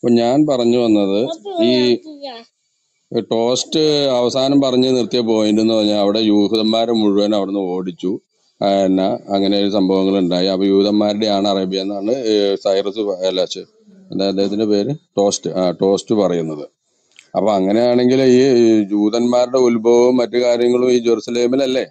അപ്പൊ ഞാൻ പറഞ്ഞു വന്നത് ഈ ടോസ്റ്റ് അവസാനം പറഞ്ഞ് നിർത്തിയ പോയിന്റ് എന്ന് പറഞ്ഞാൽ അവിടെ യൂഹന്മാരെ മുഴുവൻ അവിടുന്ന് ഓടിച്ചു ആ, എന്നാ അങ്ങനെ ഒരു സംഭവങ്ങൾ ഉണ്ടായി അപ്പൊ യൂതന്മാരുടെയാണ് അറേബ്യ എന്നാണ് ഏ, സൈറസ് പ- അല്ല ഛെ, എന്താ അദ്ദേഹത്തിന്റെ പേര് ടോസ്റ്റ് ആ ടോസ്റ്റ് പറയുന്നത് അപ്പൊ അങ്ങനെയാണെങ്കിൽ ഈ ജൂതന്മാരുടെ ഉത്ഭവവും മറ്റു കാര്യങ്ങളും ഈ ജെറുസലേമിലല്ലേ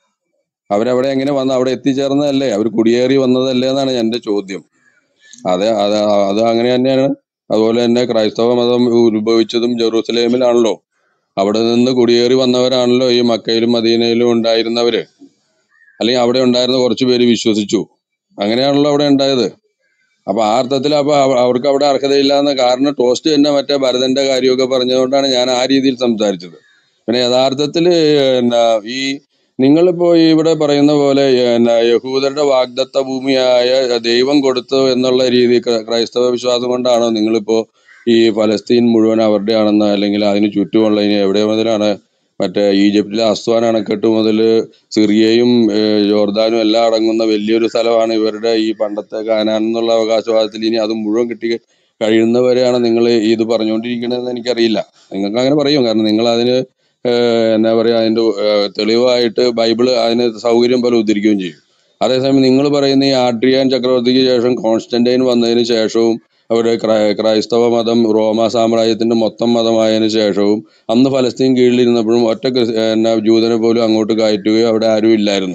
അവരവിടെ എങ്ങനെ വന്ന് അവിടെ എത്തിച്ചേർന്നതല്ലേ അവർ കുടിയേറി വന്നതല്ലേ എന്നാണ് എന്റെ ചോദ്യം അതെ അത് അത് അങ്ങനെ തന്നെയാണ് അതുപോലെ തന്നെ ക്രൈസ്തവ മതം ഉത്ഭവിച്ചതും ജെറൂസലേമിലാണല്ലോ അവിടെ നിന്ന് കുടിയേറി വന്നവരാണല്ലോ ഈ മക്കയിലും മദീനയിലും ഉണ്ടായിരുന്നവര് അല്ലെങ്കിൽ അവിടെ ഉണ്ടായിരുന്ന കുറച്ചു പേര് വിശ്വസിച്ചു അങ്ങനെയാണല്ലോ അവിടെ ഉണ്ടായത് അപ്പൊ ആ അർത്ഥത്തിൽ അപ്പൊ അവ- അവർക്ക് അവിടെ അർഹതയില്ല എന്ന കാരണം ടോസ്റ്റ് തന്നെ മറ്റേ ഭരതന്റെ കാര്യമൊക്കെ പറഞ്ഞതുകൊണ്ടാണ് ഞാൻ ആ രീതിയിൽ സംസാരിച്ചത് പിന്നെ യഥാർത്ഥത്തില് എന്നാ ഈ നിങ്ങളിപ്പോ ഈ ഇവിടെ പറയുന്ന പോലെ എന്നാ യഹൂദരുടെ വാഗ്ദത്ത ഭൂമിയായ ദൈവം കൊടുത്തു എന്നുള്ള രീതി ക്ര- ക്രൈസ്തവ വിശ്വാസം കൊണ്ടാണോ നിങ്ങളിപ്പോ ഈ ഫലസ്തീൻ മുഴുവൻ അവരുടെ ആണെന്ന് അല്ലെങ്കിൽ അതിന് ചുറ്റുമുള്ള ഇനി എവിടെ മുതലാണ് മറ്റേ ഈജിപ്തിലെ അസ്വാൻ അണക്കെട്ട് മുതൽ സിറിയയും ഏഹ്, ജോർദാനും എല്ലാം അടങ്ങുന്ന വലിയൊരു സ്ഥലമാണ് ഇവരുടെ ഈ പണ്ടത്തെ കാനാൻ എന്നുള്ള അവകാശവാദത്തിൽ ഇനി അത് മുഴുവൻ കിട്ടി കഴിയുന്നവരെയാണ് നിങ്ങൾ ഇത് പറഞ്ഞുകൊണ്ടിരിക്കണതെന്ന് എനിക്കറിയില്ല നിങ്ങൾക്ക് അങ്ങനെ പറയും കാരണം നിങ്ങൾ അതിന് ഏഹ്, എന്നാ പറയാ അതിന്റെ ഏഹ്, തെളിവായിട്ട് ബൈബിള് അതിന് സൗകര്യം പോലെ ഉദ്ധരിക്കുകയും ചെയ്യും അതേസമയം നിങ്ങൾ പറയുന്ന ഈ ആഡ്രിയാൻ ചക്രവർത്തിക്ക് ശേഷം കോൺസ്റ്റന്റൈൻ വന്നതിന് ശേഷവും അവരുടെ ക്രൈ- ക്രൈസ്തവ മതം റോമ സാമ്രാജ്യത്തിന്റെ മൊത്തം മതമായതിനു ശേഷവും അന്ന് ഫലസ്തീൻ കീഴിലിരുന്നപ്പോഴും ഒറ്റ ക്രിസ്- എന്നാ ജൂതനെ പോലും അങ്ങോട്ട് കയറ്റുകയോ അവിടെ ആരും ഇല്ലായിരുന്നു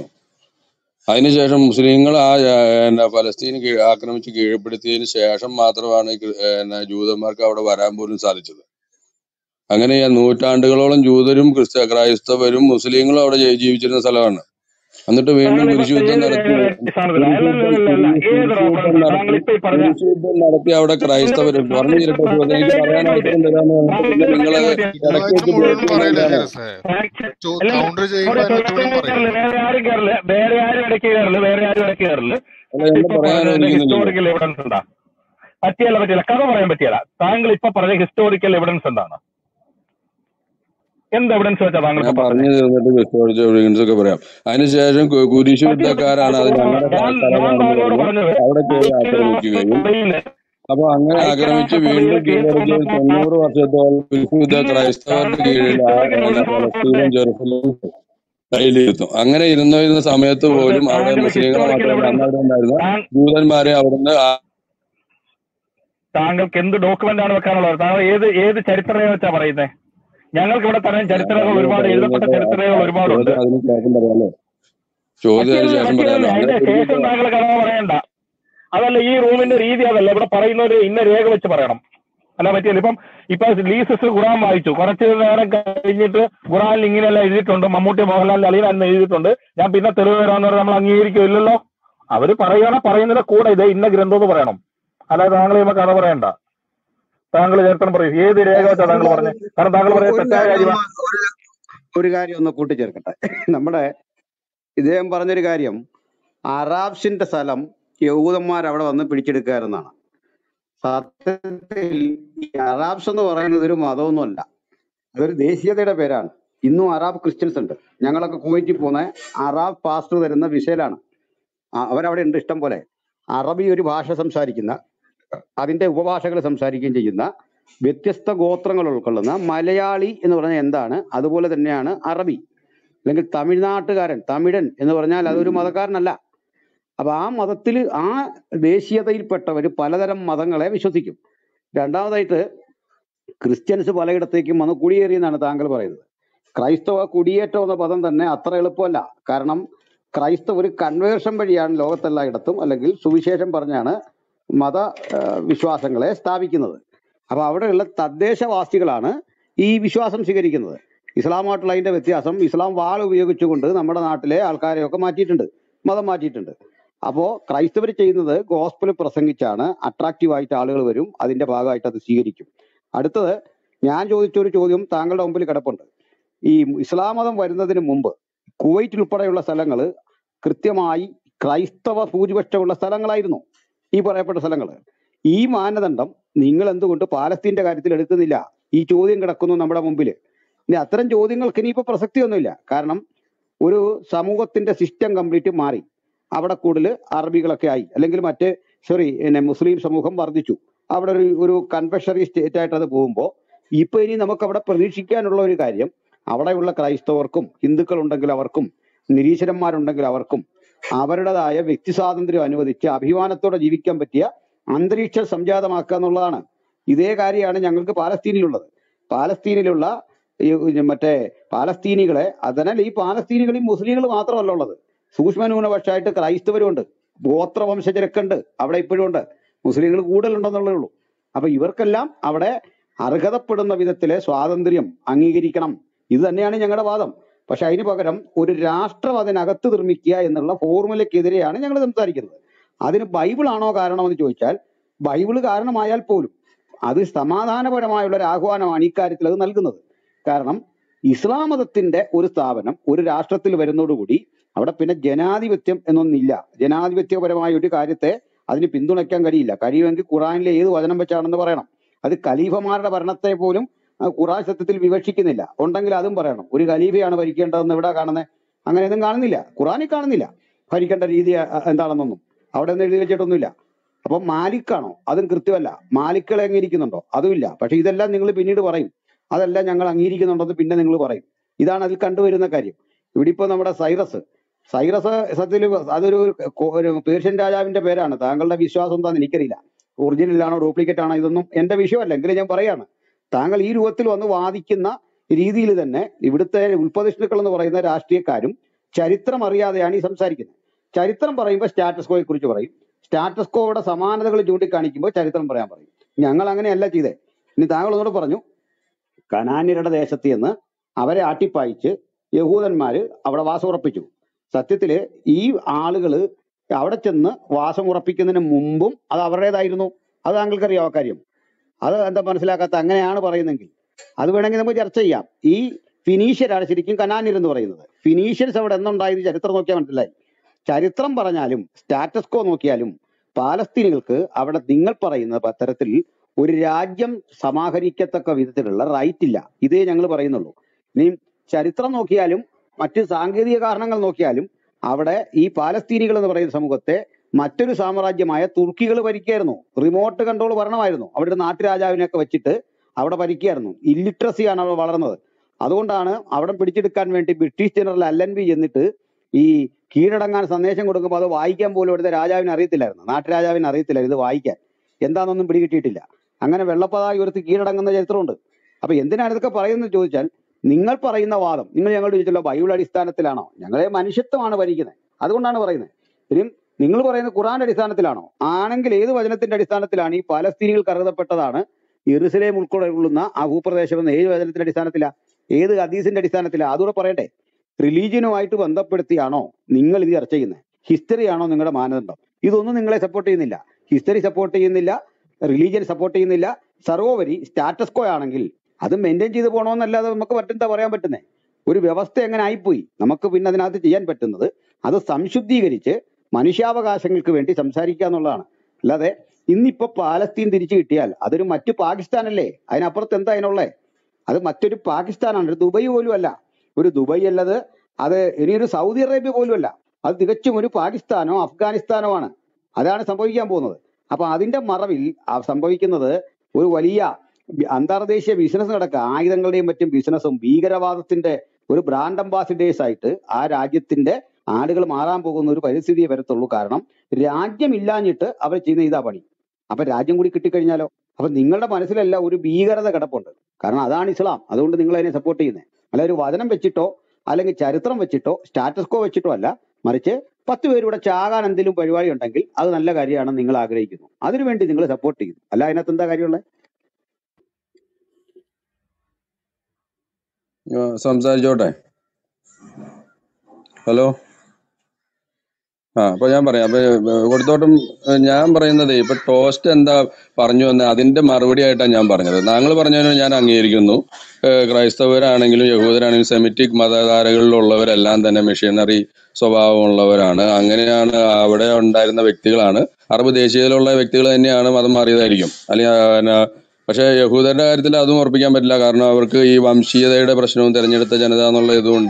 അതിനുശേഷം മുസ്ലിങ്ങൾ ആ ആ, എന്നാ ഫലസ്തീൻ കീഴ് ആക്രമിച്ച് കീഴ്പ്പെടുത്തിയതിനു ശേഷം മാത്രമാണ് ഈ ക്രി- എന്നാ ജൂതന്മാർക്ക് അവിടെ വരാൻ പോലും സാധിച്ചത് അങ്ങനെ ഈ നൂറ്റാണ്ടുകളോളം ജൂതരും ക്രിസ്ത ക്രൈസ്തവരും മുസ്ലിങ്ങളും അവിടെ ജയി- ജീവിച്ചിരുന്ന സ്ഥലമാണ് എന്നിട്ട് വീണ്ടും താങ്കൾ ഇപ്പൊ കുരിശ് യുദ്ധം ഏത് നടത്തി ഏത് സാധനത്തില അല്ല കുരിശ് അല്ല യുദ്ധം അല്ല അല്ല കുരിശ് ഏത് കുരിശ് യുദ്ധം റഫറൻസ് താങ്കൾ നടത്തി ഇപ്പൊ ഈ പറഞ്ഞ കുരിശ് യുദ്ധം നടത്തി അവിടെ നിങ്ങൾ ക്രൈസ്തവർ താങ്കൾ പറഞ്ഞു ഇപ്പൊ തീരട്ടെ സുഹൃത്തെ എനിക്ക് വെയിറ്റ് പറയാൻ വെയിറ്റ് അവസരം തരാന്ന് പറഞ്ഞിട്ട് പിന്നെ താങ്കൾ നിങ്ങൾ വെയിറ്റ് ഇടയ്ക്ക് തിങ്കളാഴ്ച വെച്ച് മുഴുവൻ ബ്രേക്ക് പറയില്ല ചെയ്യുന്നത് എന്താണ് ജെറസേ അല്ല കൗണ്ടർ അവിടെ ചെയ്യുമ്പോ അതിനകത്ത് ചോദിക്കാൻ മുഴുവൻ പറയില്ല കയറില്ല വേറെ ആരും കയറില്ല വേറെ ആരും ഇടയ്ക്ക് കയറില്ല വേറെ ആരും ഇടയ്ക്ക് കയറില്ല അല്ല എന്നെ ഇപ്പൊ പറയാൻ പറഞ്ഞതിന്റെ അനുവദിക്കുന്നില്ലല്ലോ ഹിസ്റ്റോറിക്കൽ എവിഡൻസ് എന്താ പറ്റിയല്ല പറ്റിയല്ല കഥ പറയാൻ പറ്റിയല്ല താങ്കൾ ഇപ്പൊ പറഞ്ഞ ഹിസ്റ്റോറിക്കൽ എവിഡൻസ് എന്താണ് എന്ത് എവിഡൻസ് വെച്ചാ താങ്കൾ ഞാൻ ഇപ്പൊ പറഞ്ഞത് പറഞ്ഞു തീർന്നിട്ട് ഹിസ്റ്റോറിക്കൽ എവിഡൻസ് ഒക്കെ പറയാം അതിനുശേഷം കു- കുരിശ് പറ്റിയ യുദ്ധക്കാരാണ് അത് ഞങ്ങളുടെ ഞാൻ ഞാൻ സ്ഥലമാണെന്ന് താങ്കളോട് പറഞ്ഞ് പറഞ്ഞത് അവിടെ കയറി ആക്രമിക്കുകയും ഐക്യരാഷ്ട്രസഭയില് അപ്പൊ അങ്ങനെ ആക്രമിച്ച് ഐക്യരാഷ്ട്രസഭയിൽ വീണ്ടും കേസ് കീഴടക്കി വന്നപ്പോ തൊണ്ണൂറ് വർഷത്തോളം വിശുദ്ധ നിങ്ങൾ ക്രൈസ്തവരുടെ താങ്കൾ കീഴിൽ ആ ഹിസ്റ്റോറിക്കൽ എന്നാ എവിഡൻസ് ഫലസ്തീനും കൊടുത്തേ ജെറുസലേമും കയ്യിലിരുത്തും അങ്ങനെ ഇരുന്നിരുന്ന സമയത്ത് സുഹൃത്തെ പോലും അവിടെ താങ്കൾ മുസ്ലിങ്ങളെ ഹിസ്റ്റോറിക്കൽ മാത്രമല്ല അന്ന് എവിഡൻസ് അവിടെ ഉണ്ടായിരുന്ന ജൂതന്മാരെ അവിടുന്ന് ആ- താങ്കൾക്ക് എന്ത് ഡോക്യുമെന്റ് ആണ് വെക്കാനുള്ളത് താങ്കൾ ഏത് ഏത് ചരിത്രരേഖ വെച്ചാ പറയുന്നത് ഞങ്ങൾക്ക് ഇവിടെ പറയാൻ ഞാൻ ചരിത്രരേഖകൾ പറഞ്ഞു ഒരുപാട് എഴുതപ്പെട്ട പറയുന്നത് ചരിത്രരേഖകൾ ഒരുപാടുണ്ട് ചോദ്യം അതിന് ശേഷം പറയാലോ ചോദ്യം അതിന് പറ്റിയതല്ലേ ശേഷം പറ്റിയതല്ലേ പറയാലോ അങ്ങനെ അതിന്റെ കുരിശ് ശേഷം താങ്കൾ കഥ പറയണ്ട അതല്ല ഈ റൂമിന്റെ രീതി അതല്ല ഇവിടെ പറയുന്നവര് ഇന്ന രേഖ വെച്ച് പറയണം അല്ല പറ്റിയല്ല ഇപ്പം ഇപ്പൊ ലീസസ് ഖുറാൻ വായിച്ചു കുറച്ച് നേരം കഴിഞ്ഞിട്ട് ഖുറാനിൽ ഇങ്ങനെയല്ല എഴുതിയിട്ടുണ്ട് മമ്മൂട്ടി മോഹൻലാലിന്റെ അളിയൻ എന്ന് എഴുതിയിട്ടുണ്ട് ഞാൻ പിന്നെ തെളിവ് തരാന്ന് പറഞ്ഞാൽ നമ്മൾ അംഗീകരിക്കില്ലല്ലോ അവര് പറയുകയാണെ പറയുന്നതിന്റെ കൂടെ ഇത് ഇന്ന ഗ്രന്ഥം എന്ന് പറയണം അല്ലാതെ താങ്കൾ ചെയ്യുമ്പോ കഥ പറയണ്ട താങ്കൾ ചരിത്രം പറയും ഏത് രേഖ വെച്ചാ താങ്കൾ പറഞ്ഞത് കാരണം താങ്കൾ ഒരു പറയുന്നത് ഒരു തെറ്റായ കാര്യം കാര്യമാണ് ഒന്ന് ഒരു ഒരു കാര്യം ഒന്ന് കൂട്ടിച്ചേർക്കട്ടെ നമ്മുടെ ഇദ്ദേഹം പറഞ്ഞൊരു കാര്യം അറാബ്സിന്റെ സ്ഥലം യഹൂദന്മാർ അവിടെ വന്ന് പിടിച്ചെടുക്കാറുന്നാണ് സത്യത്തിൽ ഈ അറാബ്സ് എന്ന് പറയുന്നത് ഒരു മതമൊന്നുമല്ല അതൊരു ദേശീയതയുടെ പേരാണ് ഇന്നും അറാബ് ക്രിസ്ത്യൻസ് ഉണ്ട് ഞങ്ങളൊക്കെ കുവൈറ്റിൽ പോകുന്ന അറാബ് പാസ്റ്റർ തരുന്ന വിഷയിലാണ് അവരവിടെ ഉണ്ട് ഇഷ്ടം പോലെ അറബി ഒരു ഭാഷ സംസാരിക്കുന്ന അതിന്റെ ഉപഭാഷകൾ സംസാരിക്കുകയും ചെയ്യുന്ന വ്യത്യസ്ത ഗോത്രങ്ങൾ ഉൾക്കൊള്ളുന്ന മലയാളി എന്ന് പറഞ്ഞാൽ എന്താണ് അതുപോലെ തന്നെയാണ് അറബി അല്ലെങ്കിൽ തമിഴ്നാട്ടുകാരൻ തമിഴൻ എന്ന് പറഞ്ഞാൽ അതൊരു മതക്കാരനല്ല അപ്പൊ ആ മതത്തിൽ ആ ദേശീയതയിൽപ്പെട്ടവർ പലതരം മതങ്ങളെ വിശ്വസിക്കും രണ്ടാമതായിട്ട് ക്രിസ്ത്യൻസ് പലയിടത്തേക്കും വന്ന് കുടിയേറിയെന്നാണ് താങ്കൾ പറയുന്നത് ക്രൈസ്തവ കുടിയേറ്റം എന്ന പദം തന്നെ അത്ര എളുപ്പമല്ല കാരണം ക്രൈസ്തവ ഒരു കൺവേർഷൻ വഴിയാണ് ലോകത്തെല്ലായിടത്തും അല്ലെങ്കിൽ സുവിശേഷം പറഞ്ഞാണ് മത ആ, വിശ്വാസങ്ങളെ സ്ഥാപിക്കുന്നത് അപ്പൊ അവിടെയുള്ള തദ്ദേശവാസികളാണ് ഈ വിശ്വാസം സ്വീകരിക്കുന്നത് ഇസ്ലാമായിട്ടുള്ള അതിന്റെ വ്യത്യാസം ഇസ്ലാം വാൾ ഉപയോഗിച്ചുകൊണ്ട് നമ്മുടെ നാട്ടിലെ ആൾക്കാരെയൊക്കെ മാറ്റിയിട്ടുണ്ട് മതം മാറ്റിയിട്ടുണ്ട് അപ്പോ ക്രൈസ്തവർ ചെയ്യുന്നത് ഗോസ്പൽ പ്രസംഗിച്ചാണ് അട്രാക്റ്റീവ് ആയിട്ട് ആളുകൾ വരും അതിന്റെ ഭാഗമായിട്ട് അത് സ്വീകരിക്കും അടുത്തത് ഞാൻ ചോദിച്ച ഒരു ചോദ്യം താങ്കളുടെ മുമ്പിൽ കിടപ്പുണ്ട് ഈ ഇസ്ലാം മതം വരുന്നതിന് മുമ്പ് കുവൈറ്റ് ഉൾപ്പെടെയുള്ള സ്ഥലങ്ങൾ കൃത്യമായി ക്രൈസ്തവ ഭൂരിപക്ഷമുള്ള സ്ഥലങ്ങളായിരുന്നു ഈ പറയപ്പെട്ട സ്ഥലങ്ങൾ ഈ മാനദണ്ഡം നിങ്ങൾ എന്തുകൊണ്ട് പാലസ്തീന്റെ കാര്യത്തിൽ എടുക്കുന്നില്ല ഈ ചോദ്യം കിടക്കുന്നു നമ്മുടെ മുമ്പിൽ ഇനി അത്തരം ചോദ്യങ്ങൾക്ക് ഇനിയിപ്പോ പ്രസക്തിയൊന്നുമില്ല കാരണം ഒരു സമൂഹത്തിന്റെ സിസ്റ്റം കംപ്ലീറ്റ് മാറി അവിടെ കൂടുതൽ അറബികളൊക്കെ ആയി അല്ലെങ്കിൽ മറ്റ് സോറി പിന്നെ മുസ്ലിം സമൂഹം വർദ്ധിച്ചു അവിടെ ഒരു ഒരു കൺഫെഷണറി സ്റ്റേറ്റ് ആയിട്ട് അത് പോകുമ്പോൾ ഇപ്പൊ ഇനി നമുക്ക് അവിടെ പ്രതീക്ഷിക്കാനുള്ള ഒരു കാര്യം അവിടെയുള്ള ക്രൈസ്തവർക്കും ഹിന്ദുക്കൾ ഉണ്ടെങ്കിൽ അവർക്കും നിരീശ്വരന്മാരുണ്ടെങ്കിൽ അവർക്കും അവരുടേതായ വ്യക്തി സ്വാതന്ത്ര്യം അനുവദിച്ച് അഭിമാനത്തോടെ ജീവിക്കാൻ പറ്റിയ അന്തരീക്ഷം സംജാതമാക്കുക എന്നുള്ളതാണ് ഇതേ കാര്യമാണ് ഞങ്ങൾക്ക് പാലസ്തീനിലുള്ളത് പാലസ്തീനിലുള്ള ഈ ഈ മറ്റേ പാലസ്തീനികളെ അതിനാൽ ഈ പാലസ്തീനികളിൽ മുസ്ലിങ്ങൾ മാത്രമല്ല ഉള്ളത് സൂക്ഷ്മ ന്യൂനപക്ഷമായിട്ട് ക്രൈസ്തവരുണ്ട് ഗോത്രവംശജരൊക്കെ ഉണ്ട് അവിടെ ഇപ്പോഴും ഉണ്ട് മുസ്ലിങ്ങൾ കൂടുതലുണ്ടെന്നുള്ളതേ ഉള്ളൂ അപ്പൊ ഇവർക്കെല്ലാം അവിടെ അർഹതപ്പെടുന്ന വിധത്തിലെ സ്വാതന്ത്ര്യം അംഗീകരിക്കണം ഇത് തന്നെയാണ് ഞങ്ങളുടെ വാദം പക്ഷെ അതിന് പകരം ഒരു രാഷ്ട്രം അതിനകത്ത് നിർമ്മിക്കുക എന്നുള്ള ഫോർമുലയ്ക്കെതിരെയാണ് ഞങ്ങൾ സംസാരിക്കുന്നത് അതിന് ബൈബിൾ ആണോ കാരണമെന്ന് ചോദിച്ചാൽ ബൈബിൾ കാരണമായാൽ പോലും അത് സമാധാനപരമായുള്ള ഒരു ആഹ്വാനമാണ് ഇക്കാര്യത്തിൽ അത് നൽകുന്നത് കാരണം ഇസ്ലാം മതത്തിന്റെ ഒരു സ്ഥാപനം ഒരു രാഷ്ട്രത്തിൽ വരുന്നതോടുകൂടി അവിടെ പിന്നെ ജനാധിപത്യം എന്നൊന്നില്ല ജനാധിപത്യപരമായ ഒരു കാര്യത്തെ അതിന് പിന്തുണയ്ക്കാൻ കഴിയില്ല കഴിയുമെങ്കിൽ ഖുറാനിലെ ഏത് വചനം വെച്ചാണെന്ന് പറയണം അത് ഖലീഫമാരുടെ ഭരണത്തെ പോലും ആ, ഖുറാൻ സത്യത്തിൽ വിവക്ഷിക്കുന്നില്ല ഉണ്ടെങ്കിൽ അതും പറയണം ഒരു ഖലീഫയാണ് ഭരിക്കേണ്ടതെന്ന് എവിടെ കാണുന്നത് അങ്ങനെയൊന്നും കാണുന്നില്ല ഖുറാനിൽ കാണുന്നില്ല ഭരിക്കേണ്ട രീതി ആ, എന്താണെന്നൊന്നും അവിടെ ഒന്നും എഴുതി വെച്ചിട്ടൊന്നുമില്ല അപ്പൊ മാലിക്കാണോ അതും കൃത്യമല്ല മാലിക്കുകൾ അംഗീകരിക്കുന്നുണ്ടോ അതുമില്ല പക്ഷെ ഇതെല്ലാം നിങ്ങൾ പിന്നീട് പറയും അതെല്ലാം ഞങ്ങൾ അംഗീകരിക്കുന്നുണ്ടെന്ന് പിന്നെ നിങ്ങൾ പറയും ഇതാണ് അതിൽ കണ്ടുവരുന്ന കാര്യം ഇവിടെ ഇപ്പൊ നമ്മുടെ സൈറസ് സൈറസ് സത്യത്തിൽ അതൊരു കൊ- ഒരു പേർഷ്യൻ രാജാവിന്റെ പേരാണ് താങ്കളുടെ വിശ്വാസം എന്താണെന്ന് എനിക്കറിയില്ല ഒറിജിനൽ ആണോ ഡ്യൂപ്ലിക്കേറ്റ് ആണോ ഇതൊന്നും എന്റെ വിഷയമല്ല എങ്കിലും ഞാൻ പറയാണ് താങ്കൾ ഈ രൂപത്തിൽ വന്ന് വാദിക്കുന്ന രീതിയിൽ തന്നെ ഇവിടുത്തെ ഉൽപ്പതിഷ്ണുക്കൾ എന്ന് പറയുന്ന രാഷ്ട്രീയക്കാരും ചരിത്രം അറിയാതെയാണ് ഈ സംസാരിക്കുന്നത് ചരിത്രം പറയുമ്പോൾ സ്റ്റാറ്റസ് കോയെ കുറിച്ച് പറയും സ്റ്റാറ്റസ് കോയുടെ സമാനതകൾ ചൂണ്ടിക്കാണിക്കുമ്പോൾ ചരിത്രം പറയാൻ പറയും ഞങ്ങൾ അങ്ങനെയല്ല ചെയ്തേ ഇനി താങ്കൾ ഒന്നുകൂടെ പറഞ്ഞു കനാന്യരുടെ ദേശത്ത് നിന്ന് അവരെ ആട്ടിപ്പായിച്ച് യഹൂദന്മാര് അവിടെ വാസം ഉറപ്പിച്ചു സത്യത്തില് ഈ ആളുകള് അവിടെ ചെന്ന് വാസം ഉറപ്പിക്കുന്നതിന് മുമ്പും അത് അവരുടേതായിരുന്നു അത് താങ്കൾക്കറിയാം ആ കാര്യം അത് എന്താ മനസ്സിലാക്കാത്ത അങ്ങനെയാണ് പറയുന്നെങ്കിൽ അത് വേണമെങ്കിൽ നമുക്ക് ചർച്ച ചെയ്യാം ഈ ഫിനീഷ്യരാണ് ശരിക്കും കനാന്യർ എന്ന് പറയുന്നത് ഫിനീഷ്യൻസ് അവിടെ എന്നുണ്ടായത് ചരിത്രം നോക്കിയാൽ മനസ്സിലായി ചരിത്രം പറഞ്ഞാലും സ്റ്റാറ്റസ് കോ നോക്കിയാലും പാലസ്തീനികൾക്ക് അവിടെ നിങ്ങൾ പറയുന്ന തരത്തിൽ ഒരു രാജ്യം സമാഹരിക്കത്തക്ക വിധത്തിലുള്ള റൈറ്റ് ഇല്ല ഇതേ ഞങ്ങൾ പറയുന്നുള്ളൂ ഇനി ചരിത്രം നോക്കിയാലും മറ്റ് സാങ്കേതിക കാരണങ്ങൾ നോക്കിയാലും അവിടെ ഈ പാലസ്തീനികൾ എന്ന് പറയുന്ന സമൂഹത്തെ മറ്റൊരു സാമ്രാജ്യമായ തുർക്കികൾ ഭരിക്കായിരുന്നു റിമോട്ട് കൺട്രോൾ ഭരണമായിരുന്നു അവിടെ നാട്ടുരാജാവിനെയൊക്കെ വെച്ചിട്ട് അവിടെ ഭരിക്കായിരുന്നു ഇല്ലിട്രസിയാണ് അവിടെ വളർന്നത് അതുകൊണ്ടാണ് അവിടെ പിടിച്ചെടുക്കാൻ വേണ്ടി ബ്രിട്ടീഷ് ജനറൽ അല്ലൻബി ചെന്നിട്ട് ഈ കീഴടങ്ങാൻ സന്ദേശം കൊടുക്കുമ്പോൾ അത് വായിക്കാൻ പോലും ഇവിടുത്തെ രാജാവിന് അറിയത്തില്ലായിരുന്നു നാട്ടുരാജാവിന് അറിയത്തില്ലായിരുന്നു ഇത് വായിക്കാൻ എന്താണെന്നൊന്നും പിടികിട്ടിയിട്ടില്ല അങ്ങനെ വെള്ളപ്പതാക ഉയർത്തി കീഴടങ്ങുന്ന ചരിത്രമുണ്ട് അപ്പൊ എന്തിനാണ് ഇതൊക്കെ പറയുന്നത് ചോദിച്ചാൽ നിങ്ങൾ പറയുന്ന വാദം നിങ്ങൾ ഞങ്ങളോട് ചോദിച്ചല്ലോ ബൈബിൾ അടിസ്ഥാനത്തിലാണോ ഞങ്ങളെ മനുഷ്യത്വമാണ് ഭരിക്കുന്നത് അതുകൊണ്ടാണ് പറയുന്നത് ഇനിയും നിങ്ങൾ പറയുന്നത് ഖുറാന്റെ അടിസ്ഥാനത്തിലാണോ ആണെങ്കിൽ ഏത് വചനത്തിന്റെ അടിസ്ഥാനത്തിലാണ് ഈ പാലസ്തീനികൾക്ക് അർഹതപ്പെട്ടതാണ് യെറുസലേം ഉൾക്കൊള്ളുന്ന ആ ഭൂപ്രദേശം എന്ന് ഏത് വചനത്തിന്റെ അടിസ്ഥാനത്തിലാ ഏത് ഹദീസിന്റെ അടിസ്ഥാനത്തിലാ അതുകൂടെ പറയട്ടെ റിലീജിയനുമായിട്ട് ബന്ധപ്പെടുത്തിയാണോ നിങ്ങൾ ഇത് ചർച്ച ചെയ്യുന്നത് ഹിസ്റ്ററി ആണോ നിങ്ങളുടെ മാനദണ്ഡം ഇതൊന്നും നിങ്ങളെ സപ്പോർട്ട് ചെയ്യുന്നില്ല ഹിസ്റ്ററി സപ്പോർട്ട് ചെയ്യുന്നില്ല റിലീജിയൻ സപ്പോർട്ട് ചെയ്യുന്നില്ല സർവോപരി സ്റ്റാറ്റസ് കോ ആണെങ്കിൽ അത് മെയിൻറ്റെയിൻ ചെയ്ത് പോകണമെന്നല്ലാതെ നമുക്ക് പറ്റെന്താ പറയാൻ പറ്റുന്നേ ഒരു വ്യവസ്ഥ എങ്ങനെ ആയിപ്പോയി നമുക്ക് പിന്നെ അതിനകത്ത് ചെയ്യാൻ പറ്റുന്നത് അത് സംശുദ്ധീകരിച്ച് മനുഷ്യാവകാശങ്ങൾക്ക് വേണ്ടി സംസാരിക്കുക എന്നുള്ളതാണ് അല്ലാതെ ഇന്നിപ്പോ പാലസ്തീൻ തിരിച്ചു കിട്ടിയാൽ അതൊരു മറ്റു പാകിസ്ഥാനല്ലേ അതിനപ്പുറത്ത് എന്താ അതിനുള്ളേ അത് മറ്റൊരു പാകിസ്ഥാനാണ് ഒരു ദുബൈ പോലും അല്ല ഒരു ദുബൈ അല്ലത് അത് ഇനിയൊരു സൗദി അറേബ്യ പോലും അല്ല അത് തികച്ചും ഒരു പാകിസ്ഥാനോ അഫ്ഗാനിസ്ഥാനോ ആണ് അതാണ് സംഭവിക്കാൻ പോകുന്നത് അപ്പൊ അതിന്റെ മറവിൽ ആ സംഭവിക്കുന്നത് ഒരു വലിയ ബി- അന്തർദേശീയ ബിസിനസ് നടക്കുക ആയുധങ്ങളുടെയും മറ്റും ബിസിനസ്സും ഭീകരവാദത്തിന്റെ ഒരു ബ്രാൻഡ് അംബാസിഡേഴ്സ് ആയിട്ട് ആ രാജ്യത്തിന്റെ ആളുകൾ മാറാൻ പോകുന്ന ഒരു പരിസ്ഥിതിയെ വരത്തുള്ളൂ കാരണം രാജ്യമില്ലാഞ്ഞിട്ട് അവർ ചെയ്യുന്ന ഇതാ പണി അപ്പൊ രാജ്യം കൂടി കിട്ടിക്കഴിഞ്ഞാലോ അപ്പൊ നിങ്ങളുടെ മനസ്സിലല്ല ഒരു ഭീകരത കിടപ്പുണ്ട് കാരണം അതാണ് ഇസ്ലാം അതുകൊണ്ട് നിങ്ങൾ അതിനെ സപ്പോർട്ട് ചെയ്യുന്നത് അല്ല ഒരു വചനം വെച്ചിട്ടോ അല്ലെങ്കിൽ ചരിത്രം വെച്ചിട്ടോ സ്റ്റാറ്റസ് കോ വെച്ചിട്ടോ അല്ല മറിച്ച് പത്ത് പേരൂടെ ചാകാൻ എന്തെങ്കിലും പരിപാടി ഉണ്ടെങ്കിൽ അത് നല്ല കാര്യമാണെന്ന് നിങ്ങൾ ആഗ്രഹിക്കുന്നു അതിനുവേണ്ടി നിങ്ങൾ സപ്പോർട്ട് ചെയ്യുന്നു അല്ല അതിനകത്ത് എന്താ കാര്യമുള്ളത് ആ, സംസാരിച്ചോട്ടെ ഹലോ ആ അപ്പൊ ഞാൻ പറയാം അപ്പൊ ഏർ, കൊടുത്തോട്ടും ഏർ, ഞാൻ പറയുന്നത് ഇപ്പൊ ടോസ്റ്റ് എന്താ പറഞ്ഞു എന്ന് അതിന്റെ മറുപടി ആയിട്ടാണ് ഞാൻ പറഞ്ഞത് താങ്കൾ പറഞ്ഞതിന് ഞാൻ അംഗീകരിക്കുന്നു ഏർ, ക്രൈസ്തവരാണെങ്കിലും യഹൂദരാണെങ്കിലും സെമിറ്റിക് മതധാരകളിലുള്ളവരെല്ലാം തന്നെ മിഷനറി സ്വഭാവമുള്ളവരാണ് അങ്ങനെയാണ് അവിടെ ഉണ്ടായിരുന്ന വ്യക്തികളാണ് അറബ് ദേശീയതയിലുള്ള വ്യക്തികൾ തന്നെയാണ് മതം മാറിയതായിരിക്കും അല്ലെങ്കിൽ പക്ഷേ യഹൂദരുടെ കാര്യത്തിൽ അതും ഉറപ്പിക്കാൻ പറ്റില്ല കാരണം അവർക്ക് ഈ വംശീയതയുടെ പ്രശ്നവും തെരഞ്ഞെടുത്ത ജനത എന്നുള്ള ഇതുകൊണ്ട്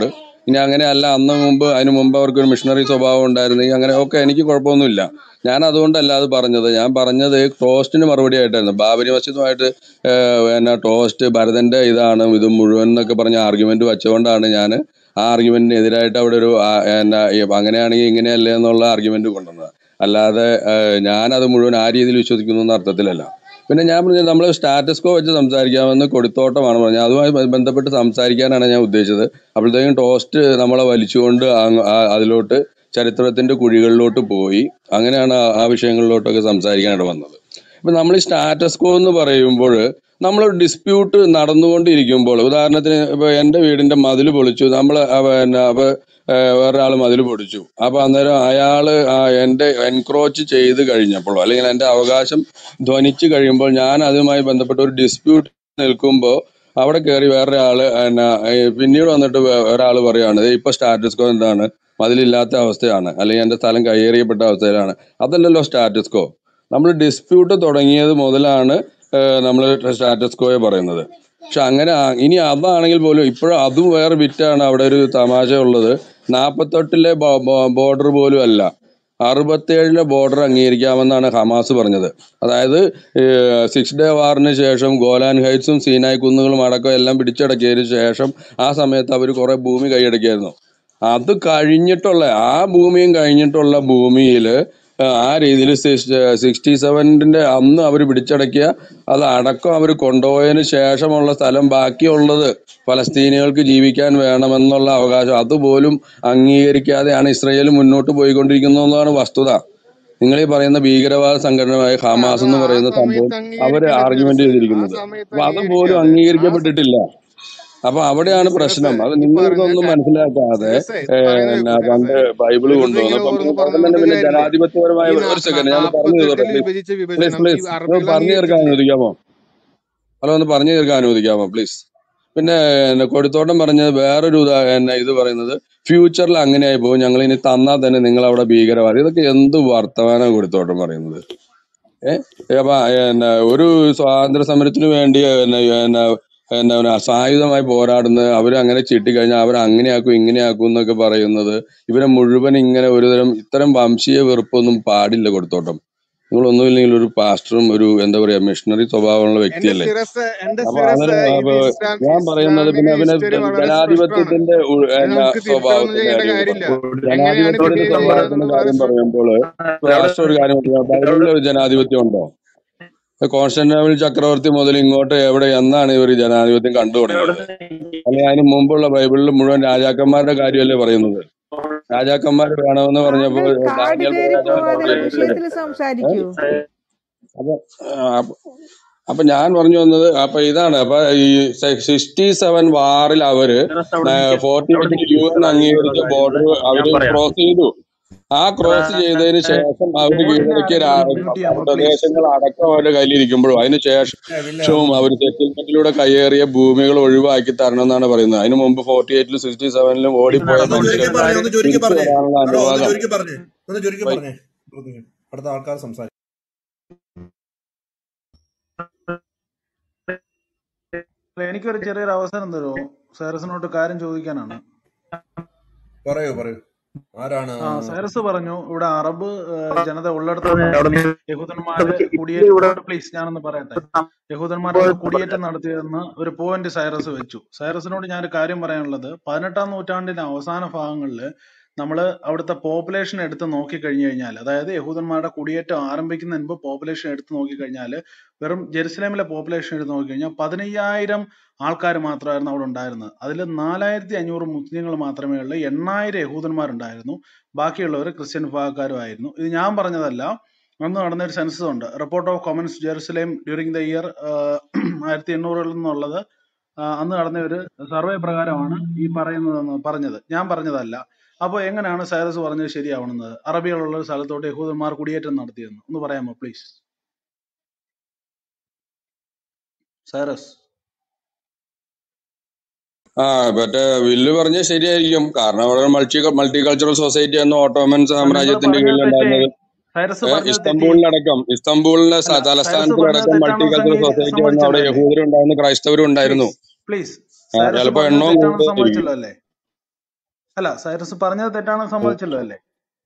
ഇനി അങ്ങനെയല്ല അന്ന് മുമ്പ് അതിന് മുമ്പ് അവർക്ക് ഒരു മിഷണറി സ്വഭാവം ഉണ്ടായിരുന്നെങ്കിൽ അങ്ങനെ ഓക്കെ എനിക്ക് കുഴപ്പമൊന്നുമില്ല ഞാൻ അതുകൊണ്ടല്ല അത് പറഞ്ഞത് ഞാൻ പറഞ്ഞത് ടോസ്റ്റിന് മറുപടി ആയിട്ടായിരുന്നു ബാബരി മസ്ജിദുമായിട്ട് ഏഹ്, പിന്നെ ടോസ്റ്റ് ഭരതന്റെ ഇതാണ് ഇത് മുഴുവൻ എന്നൊക്കെ പറഞ്ഞ ആർഗ്യുമെന്റ് വെച്ചുകൊണ്ടാണ് ഞാൻ ആ ആർഗ്യുമെന്റിന് എതിരായിട്ട് അവിടെ ഒരു ആ, എന്നാ, ഈ അങ്ങനെയാണെങ്കിൽ ഇങ്ങനെയല്ലേ എന്നുള്ള ആർഗ്യുമെന്റ് കൊണ്ടുവന്നത് അല്ലാതെ ഏഹ്, ഞാനത് മുഴുവൻ ആ രീതിയിൽ വിശ്വസിക്കുന്നു എന്ന അർത്ഥത്തിലല്ല പിന്നെ ഞാൻ പറഞ്ഞത് നമ്മൾ സ്റ്റാറ്റസ് കോ വെച്ച് സംസാരിക്കാമെന്ന് കൊടിത്തോട്ടമാണ് പറഞ്ഞത് അതുമായി ബ- ബന്ധപ്പെട്ട് സംസാരിക്കാനാണ് ഞാൻ ഉദ്ദേശിച്ചത് അപ്പോഴത്തേക്കും ടോസ്റ്റ് നമ്മളെ വലിച്ചുകൊണ്ട് അങ്ങ് ആ- അതിലോട്ട് ചരിത്രത്തിന്റെ കുഴികളിലോട്ട് പോയി അങ്ങനെയാണ് ആ ആ വിഷയങ്ങളിലോട്ടൊക്കെ സംസാരിക്കാനായിട്ട് വന്നത് ഇപ്പൊ നമ്മൾ ഈ സ്റ്റാറ്റസ് കോ എന്ന് പറയുമ്പോൾ നമ്മൾ ഡിസ്പ്യൂട്ട് നടന്നുകൊണ്ടിരിക്കുമ്പോൾ ഉദാഹരണത്തിന് ഇപ്പൊ എന്റെ വീടിന്റെ മതിൽ പൊളിച്ചു നമ്മൾ പിന്നെ അപ്പൊ ഏഹ് വേറൊരാൾ മതിൽ പൊടിച്ചു അപ്പൊ അന്നേരം അയാള് ആ എന്റെ എൻക്രോച്ച് ചെയ്ത് കഴിഞ്ഞപ്പോൾ അല്ലെങ്കിൽ എന്റെ അവകാശം ധ്വനിച്ചു കഴിയുമ്പോൾ ഞാൻ അതുമായി ബന്ധപ്പെട്ട ഒരു ഡിസ്പ്യൂട്ട് നിൽക്കുമ്പോൾ അവിടെ കയറി വേറൊരാള് എന്നാ ഈ പിന്നീട് വന്നിട്ട് വേ- ഒരാള് പറയാണ് "ദേ ഇപ്പൊ സ്റ്റാറ്റസ് കോ എന്താണ് മതിലില്ലാത്ത അവസ്ഥയാണ് അല്ലെങ്കിൽ എന്റെ സ്ഥലം കയ്യേറിയപ്പെട്ട അവസ്ഥയിലാണ് അതല്ലല്ലോ സ്റ്റാറ്റസ് കോ നമ്മൾ ഡിസ്പ്യൂട്ട് തുടങ്ങിയത് മുതലാണ് നമ്മൾ സ്റ്റാറ്റസ് കോയെ പറയുന്നത് പക്ഷെ അങ്ങനെ ആ- ഇനി അതാണെങ്കിൽ പോലും ഇപ്പോഴും അതും വേറെ ബിറ്റാണ് അവിടെ ഒരു തമാശ ഉള്ളത് നാൽപ്പത്തെട്ടിലെ ബോർഡർ പോലും അല്ല അറുപത്തേഴിലെ ബോർഡർ അംഗീകരിക്കാമെന്നാണ് ഹമാസ് പറഞ്ഞത് അതായത് സിക്സ് ഡേ വാറിന് ശേഷം ഗോലാൻ ഹൈറ്റ്സും സീനായ് കുന്നുകളും അടക്കം എല്ലാം പിടിച്ചടക്കിയതിന് ശേഷം ആ സമയത്ത് അവർ കുറെ ഭൂമി കൈയടക്കിയായിരുന്നു അത് കഴിഞ്ഞിട്ടുള്ള ആ ഭൂമിയും കഴിഞ്ഞിട്ടുള്ള ഭൂമിയിൽ ആ രീതിയിൽ സിക്സ്റ്റി സെവനിന്റെ അന്ന് അവർ പിടിച്ചടക്കിയ അത് അടക്കം അവർ കൊണ്ടുപോയതിന് ശേഷമുള്ള സ്ഥലം ബാക്കിയുള്ളത് ഫലസ്തീനികൾക്ക് ജീവിക്കാൻ വേണമെന്നുള്ള അവകാശം അതുപോലും അംഗീകരിക്കാതെയാണ് ഇസ്രയേൽ മുന്നോട്ട് പോയിക്കൊണ്ടിരിക്കുന്നതെന്നാണ് വസ്തുത നിങ്ങൾ ഈ പറയുന്ന ഭീകരവാദ സംഘടനയായ ഹമാസ് അത് എന്ന് ആ പറയുന്ന സംഭവം സമയത്ത് അവര് അംഗീകരിക്കേണ്ട ആർഗ്യുമെന്റ് സിറസ് ആ ചെയ്തിരിക്കുന്നത് സമയത്ത് അപ്പൊ അതുപോലും അംഗീകരിക്കാതെ ആ സ- അംഗീകരിക്കപ്പെട്ടിട്ടില്ല അപ്പൊ എന്റെ അവിടെയാണ് സിറസ് പ്രശ്നം അത് ഈ നിങ്ങൾ പറഞ്ഞ ഇതൊന്നും ക- മനസ്സിലാക്കാതെ സിറസേ ഇത് ഏഹ്, പറയുന്നത് എന്നാ കേൾക്കൂ പണ്ട് സിറസേ ബൈബിള് വെറുതെ കൊണ്ടുവന്നു ഇങ്ങനെ അപ്പൊ ഓരോന്ന് പിന്നെ പറഞ്ഞു പിന്നെ പിന്നെ കാര്യമില്ല ജനാധിപത്യപരമായ ഈ ഒരു സെക്കൻഡ് ഞാൻ പറഞ്ഞു തീർക്കട്ടെ നാപ്പത്തെട്ടിൽ പ്ലീസ് വിഭജിച്ച പ്ലീസ് വിഭജനം ഈ പ്ലീസ് ഒന്ന് അറബികൾ പറഞ്ഞു തീർക്കാൻ അംഗീകരിച്ചിട്ടില്ലേ അനുവദിക്കാമോ ഹലോ ഒന്ന് പറഞ്ഞു തീർക്കാൻ അനുവദിക്കാമോ പ്ലീസ് പിന്നെ എന്നെ കൊടിത്തോട്ടം പറഞ്ഞത് വേറൊരു ഉദാ എന്നെ ഇത് പറയുന്നത് ഫ്യൂച്ചറിൽ അങ്ങനെയായി പോകും ഞങ്ങൾ ഇനി തന്നാൽ തന്നെ നിങ്ങൾ അവിടെ ഭീകരവാദി ഇതൊക്കെ എന്ത് വർത്തമാനം കൊടിത്തോട്ടം പറയുന്നത് ഏഹ് അപ്പൊ എന്നാ ഒരു സ്വാതന്ത്ര്യ സമരത്തിന് വേണ്ടി എന്നാ എന്നാ എന്നാ പിന്നെ സായുധമായി പോരാടുന്ന അവർ അങ്ങനെ ചിട്ടിക്കഴിഞ്ഞാൽ അവർ അങ്ങനെയാക്കും ഇങ്ങനെയാക്കും എന്നൊക്കെ പറയുന്നത് ഇവരെ മുഴുവൻ ഇങ്ങനെ ഒരുതരം ഇത്തരം വംശീയ വെറുപ്പൊന്നും പാടില്ല കൊടുത്തോട്ടം നിങ്ങൾ ഒന്നുമില്ലെങ്കിൽ ഒരു പാസ്റ്ററും ഒരു എന്താ പറയാ മിഷണറി സ്വഭാവമുള്ള എന്റെ വ്യക്തിയല്ലേ സിറസ് എന്റെ അപ്പൊ സിറസ് അന്നേരം ഇത് അപ്പൊ ഇസ്ലാം ഞാൻ പറയുന്നത് പിന്നെ ഇസ്ലാമിക പിന്നെ ഹിസ്റ്ററി വളരെ സ്പഷ്ടമാണ് ജനാധിപത്യത്തിന്റെ ഉ- അത് എന്നാ നമുക്ക് തിരുത്തൊന്നും സ്വഭാവത്തിന്റെ ചെയ്യേണ്ട കാര്യം കാര്യമില്ല പറഞ്ഞു എങ്ങനെയാണ് ജനാധിപത്യത്തിന്റെ ബിഹേവ് സ്വഭാവത്തിന്റെ ചെയ്യുന്നത് കാര്യം വളരെ പറയുമ്പോൾ പാസ്റ്റർ ഒരു കാര്യം പറഞ്ഞു ബൈബിളിൽ ഒരു ജനാധിപത്യം ഉണ്ടോ കോൺസ്റ്റന്റൈനിൽ ചക്രവർത്തി മുതൽ ഇങ്ങോട്ട് എവിടെ എന്നാണ് ഇവർ ജനാധിപത്യം കണ്ടു തുടങ്ങിയത് അല്ലെങ്കിൽ അതിന് മുമ്പുള്ള ബൈബിളിൽ മുഴുവൻ രാജാക്കന്മാരുടെ കാര്യമല്ലേ പറയുന്നത് രാജാക്കന്മാർ വേണമെന്ന് പറഞ്ഞപ്പോ താങ്കൾ കാട് ദാനിയേൽ കയറി രാജാവ് പോവാതെ ഏഹ് വിഷയത്തിൽ സംസാരിക്കൂ അപ്പൊ ആ, അപ്പൊ അപ്പൊ ഞാൻ പറഞ്ഞു വന്നത് അപ്പൊ ഇതാണ് അപ്പൊ ഈ സിക്സ്റ്റി സെവൻ വാറിൽ അവര് ഫോർട്ടി എയ്റ്റിൽ യു എൻ അംഗീകരിച്ച ബോർഡർ അവര് ക്രോസ് ചെയ്തു ആ ക്രോസ് ചെയ്തതിന് ശേഷം അവര് കീഴടക്കിയ രാ- മ്യൂട്ട് ചെയ്യാമോ പ്ലീസ് പ്രദേശങ്ങൾ അടക്കം അവരുടെ കയ്യിലിരിക്കുമ്പോഴും അതിന് ശേഷവും അവർ സെറ്റിൽമെന്റിലൂടെ കയ്യേറിയ ഭൂമികൾ ഒഴിവാക്കി തരണം എന്നാണ് പറയുന്നത് അതിന് മുമ്പ് ഫോർട്ടി എയ്റ്റിലും സിക്സ്റ്റി സെവനിലും ഓടിപ്പോയ ഒന്ന് ചുരുക്കി മനുഷ്യർക്ക് പറഞ്ഞേ ഒന്ന് ചുരുക്കി തിരിച്ചു പറഞ്ഞേ വരാനുള്ള ഹലോ ഒന്ന് അനുവാദം ചുരുക്കി പറഞ്ഞേ ഒന്ന് ചുരുക്കി വൈ- പറഞ്ഞേ ഒന്ന് അടുത്ത ആൾക്കാർ സംസാരിക്കും എനിക്കൊരു ചെറിയൊരു അവസരം തരുമോ സൈറസിനോട്ട് കാര്യം ചോദിക്കാനാണ് പറയൂ പറയൂ ആരാണ് ആ സൈറസ് പറഞ്ഞു ഇവിടെ അറബ് ഏഹ്, ജനത ഉള്ളിടത്താണ് യഹൂദന്മാരെ കുടിയേറ്റം പ്ലീസ് ഞാനൊന്ന് പറയട്ടെ യഹൂദന്മാരുടെ കുടിയേറ്റം നടത്തിയെന്ന് ഒരു പോയിന്റ് സൈറസ് വെച്ചു സൈറസിനോട് ഞാൻ ഒരു കാര്യം പറയാനുള്ളത് പതിനെട്ടാം നൂറ്റാണ്ടിന്റെ അവസാന ഭാഗങ്ങളിൽ നമ്മൾ അവിടുത്തെ പോപ്പുലേഷൻ എടുത്ത് നോക്കിക്കഴിഞ്ഞു കഴിഞ്ഞാൽ അതായത് യഹൂദന്മാരുടെ കുടിയേറ്റം ആരംഭിക്കുന്നതിന് മുമ്പ് പോപ്പുലേഷൻ എടുത്ത് നോക്കിക്കഴിഞ്ഞാൽ വെറും ജെറുസലേമിലെ പോപ്പുലേഷൻ എടുത്ത് നോക്കിക്കഴിഞ്ഞാൽ പതിനയ്യായിരം ആൾക്കാർ മാത്രമായിരുന്നു അവിടെ ഉണ്ടായിരുന്നത് അതിൽ നാലായിരത്തി അഞ്ഞൂറ് മുസ്ലിങ്ങൾ മാത്രമേ ഉള്ളൂ എണ്ണായിരം യഹൂദന്മാരുണ്ടായിരുന്നു ബാക്കിയുള്ളവർ ക്രിസ്ത്യൻ വിഭാഗക്കാരുമായിരുന്നു ഇത് ഞാൻ പറഞ്ഞതല്ല അന്ന് നടന്ന ഒരു സെൻസസ് ഉണ്ട് report of commons Jerusalem during the year ആയിരത്തി എണ്ണൂറിൽ നിന്നുള്ളത് ആ, അന്ന് നടന്ന ഒരു സർവേ പ്രകാരമാണ് ഈ പറയുന്നതെന്ന് പറഞ്ഞത് ഞാൻ പറഞ്ഞതല്ല അപ്പോൾ എങ്ങനെയാണ് സൈറസ് പറഞ്ഞത് ശരിയാവണമെന്നത് അറബികളുള്ള ഒരു സ്ഥലത്തോട്ട് യഹൂദന്മാർ കുടിയേറ്റം നടത്തിയെന്ന് ഒന്ന് പറയാമോ പ്ലീസ് സൈറസ് ആ മറ്റേ വില്ല് പറഞ്ഞ ശരിയായിരിക്കും കാരണം അവിടെ മൾട്ടി മൾട്ടി കൾച്ചറൽ സൊസൈറ്റി എന്ന ഓട്ടോമൻ നിങ്ങൾ സാമ്രാജ്യത്തിന്റെ പറഞ്ഞത് തെറ്റേ കീഴിലുണ്ടായിരുന്നത് സൈറസ് ഏഹ് പറഞ്ഞത് തെറ്റി ഇസ്തംബൂളിലടക്കം ഇസ്തംബൂളിലെ സ- അല്ല സൈറസ് പറഞ്ഞത് തലസ്ഥാനത്തിലടക്കം മൾട്ടി തെറ്റാണെന്ന് കൾച്ചറൽ സംഗീ സൊസൈറ്റി വന്നു അവിടെ സമ്മതിച്ചല്ലോ അല്ലേ യഹൂദരും ഉണ്ടായിരുന്നു ക്രൈസ്തവരും ഉണ്ടായിരുന്നു പ്ലീസ് പ്ലീസ് ആ, സൈറസ് ചിലപ്പോ പറഞ്ഞത് എണ്ണവും തെറ്റാണെന്ന് കൂടുതലായിരിക്കും സമ്മതിച്ചല്ലോ അല്ലേ അല്ല സൈറസ് പറഞ്ഞത് തെറ്റാണെന്ന് സമ്മതിച്ചല്ലോ അല്ലേ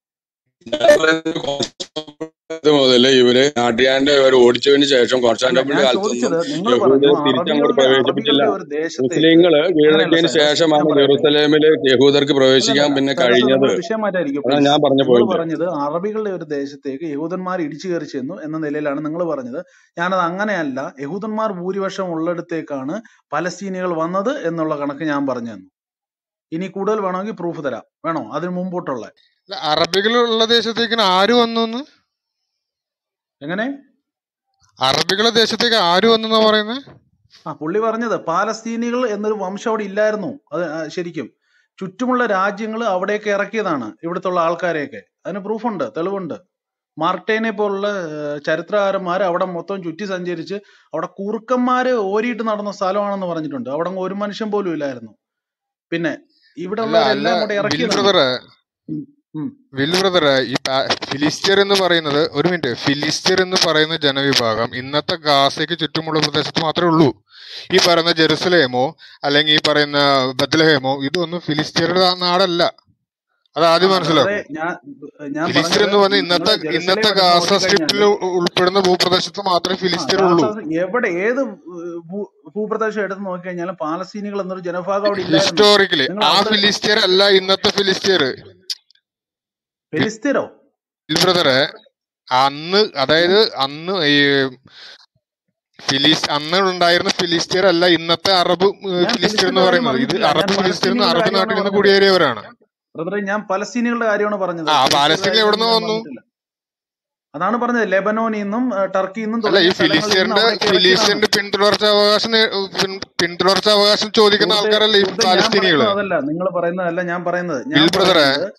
ഇത് മുതല് ഇവര് നാട്ടിയാന്റെ ഇവർ ഓടിച്ചതിന് ശേഷം അല്ല കോൺസ്റ്റാന്റിനോപ്പിൾ ഞാൻ കാലത്തൊന്നും ചോദിച്ചത് നിങ്ങൾ യഹൂദ പറഞ്ഞു തിരിച്ചങ്ങോട്ട് അറബികളുടെ പ്രവേശിപ്പിച്ചില്ല അറബികളുടെ ഒരു ദേശത്തേക്ക് മുസ്ലിങ്ങള് അങ്ങനെയല്ല കീഴടക്കിയതിന് സൈറസ് ഞാൻ ശേഷമാണ് പറയട്ടെ ജെറൂസലേമില് യഹൂദർക്ക് പ്രവേശിക്കാൻ അല്ലല്ല പിന്നെ സൈറസ് കഴിഞ്ഞത് നിങ്ങൾ വിഷയം മാറ്റായിരിക്കും അതാണ് പ്ലീസ് ഞാൻ പറഞ്ഞ നിങ്ങൾ പോയിന്റ് പറഞ്ഞത് അറബികളുടെ ഒരു ദേശത്തേക്ക് യഹൂദന്മാർ ഇടിച്ചു കയറി ചെന്നു എന്ന നിലയിലാണ് നിങ്ങൾ പറഞ്ഞത് ഞാനത് അങ്ങനെയല്ല യഹൂദന്മാർ ഭൂരിപക്ഷം ഉള്ളിടത്തേക്കാണ് പലസ്തീനികൾ വന്നത് എന്നുള്ള കണക്ക് ഞാൻ പറഞ്ഞു തന്നു ഇനി കൂടുതൽ വേണമെങ്കിൽ പ്രൂഫ് തരാം വേണോ അതിന് മുമ്പോട്ടുള്ള അല്ല, അറബികളുള്ള ദേശത്തേക്ക് ആര് വന്നു എന്ന് എങ്ങനെ അറബികളുടെ ദേശത്തേക്ക് ആര് വന്നു എന്നാ പറയുന്നത് ആ പുള്ളി പറഞ്ഞത് പാലസ്തീനികൾ എന്നൊരു വംശം അവിടെ ഇല്ലായിരുന്നു അത് ആ, ശരിക്കും ചുറ്റുമുള്ള രാജ്യങ്ങൾ അവിടേക്ക് ഇറക്കിയതാണ് ഇവിടുത്തെ ആൾക്കാരെയൊക്കെ അതിന് പ്രൂഫുണ്ട് തെളിവുണ്ട് മാർട്ടേനെ പോലുള്ള ഏഹ്, ചരിത്രകാരന്മാർ അവിടെ മൊത്തം ചുറ്റി സഞ്ചരിച്ച് അവിടെ കുറുക്കന്മാര് ഓരിയിട്ട് നടന്ന സ്ഥലമാണെന്ന് പറഞ്ഞിട്ടുണ്ട് അവിടെ അങ്ങ് ഒരു മനുഷ്യൻ പോലും ഇല്ലായിരുന്നു പിന്നെ ഇവിടെ അല്ല അല്ല ഉള്ളവരെല്ലാം കൂടെ വിൽ ഇറക്കിയതാണ് ബ്രദറെ ഉം, ഉം. വിൽ ബ്രദറെ ഈ പാ- ഫിലിസ്തീർ എന്ന് പറയുന്നത് ഒരു മിനിറ്റ് ഫിലിസ്തീർ എന്ന് പറയുന്ന ജനവിഭാഗം ഇന്നത്തെ ഗാസയ്ക്ക് ചുറ്റുമുള്ള പ്രദേശത്ത് മാത്രമേ ഉള്ളൂ ഈ പറയുന്ന ജെറുസലേമോ അല്ലെങ്കിൽ ഈ പറയുന്ന ബത്ലഹേമോ ഇതൊന്നും ഫിലിസ്തീരുടെ നാടല്ല അത് ആ ആദ്യം ബ്രദറെ മനസ്സിലാക്കും ഞാൻ ഞാൻ ഫിലിസ്തീർ പറഞ്ഞത് എന്ന് പറഞ്ഞ നിങ്ങൾ ഇന്നത്തെ ജെറുസലേം ഇന്നത്തെ എടുത്ത് ഗാസ നോക്കിക്കഴിഞ്ഞാൽ സ്ട്രിപ്പിൽ ഉൾപ്പെടുന്ന ഭൂപ്രദേശത്ത് മാത്രമേ ആ ഫിലിസ്തീർ ഗാസ ഉള്ളൂ എവിടെ ഏത് ഏഹ്, ഭൂ- ഭൂപ്രദേശം എടുത്ത് നോക്കിക്കഴിഞ്ഞാലും പാലസ്തീനികൾ എന്നൊരു ജനവിഭാഗം അവിടെ ഇല്ലായിരുന്നു ഹിസ്റ്റോറിക്കലി നിങ്ങൾ ആ അവിടെ ഫിലിസ്തീർ അല്ല ഇന്നത്തെ ഫിലിസ്തീർ ഫെലിസ്തീനോ ബ്രദറെ അന്ന് അതായത് അന്ന് ഈ ഫിലിസ് അന്ന് ഉണ്ടായിരുന്ന ഫിലിസ്തീർ അല്ല ഇന്നത്തെ അറബ് ഏഹ്, ഞാൻ ഫിലിസ്തീർ എന്ന് ഫെലിസ്തീന്റെ കാര്യം പറയുന്നത് ഇത് പറഞ്ഞിട്ടില്ല ഞാൻ അറബ് ഫിലിസ്തീർ എന്ന് പലസ്തീനികളുടെ അറബ് കാര്യമാണ് നാട്ടിൽ നിന്ന് പറഞ്ഞത് കുടിയേറിയവരാണ് ബ്രദറെ ഞാൻ പലസ്തീനികളുടെ കാര്യമാണ് പറഞ്ഞത് ആ ഫിലിസ്തീനിയുടെ പാലസ്തീനിൽ കാര്യമൊന്നും എവിടുന്ന് ഞാൻ വന്നു പറഞ്ഞിട്ടില്ല അതാണ് പറഞ്ഞത് ലെബനോനിൽ നിന്നും ഏഹ്, ടർക്കിയിൽ നിന്നും അല്ല ഈ തുടങ്ങിയ സ്ഥലങ്ങളിൽ നിന്ന് ഫിലിസ്തീറിന്റെ അവിടേക്ക് ഇറക്കിയതാണ് ഫിലിസ്തീന്റെ പിന്തുടർച്ച അവകാശം നേ- പിൻ- പിന്തുടർച്ച അവകാശം ചോദിക്കുന്ന സുഹൃത്തെ ആൾക്കാരല്ലേ ഈ സുഹൃത്തെ ഞാൻ പാലസ്തീനികള് പറയുന്നത് അതല്ല നിങ്ങൾ പറയുന്നതല്ല ഞാൻ പറയുന്നത് വിൽ ഞാൻ ബ്രദറെ പറയുന്നത്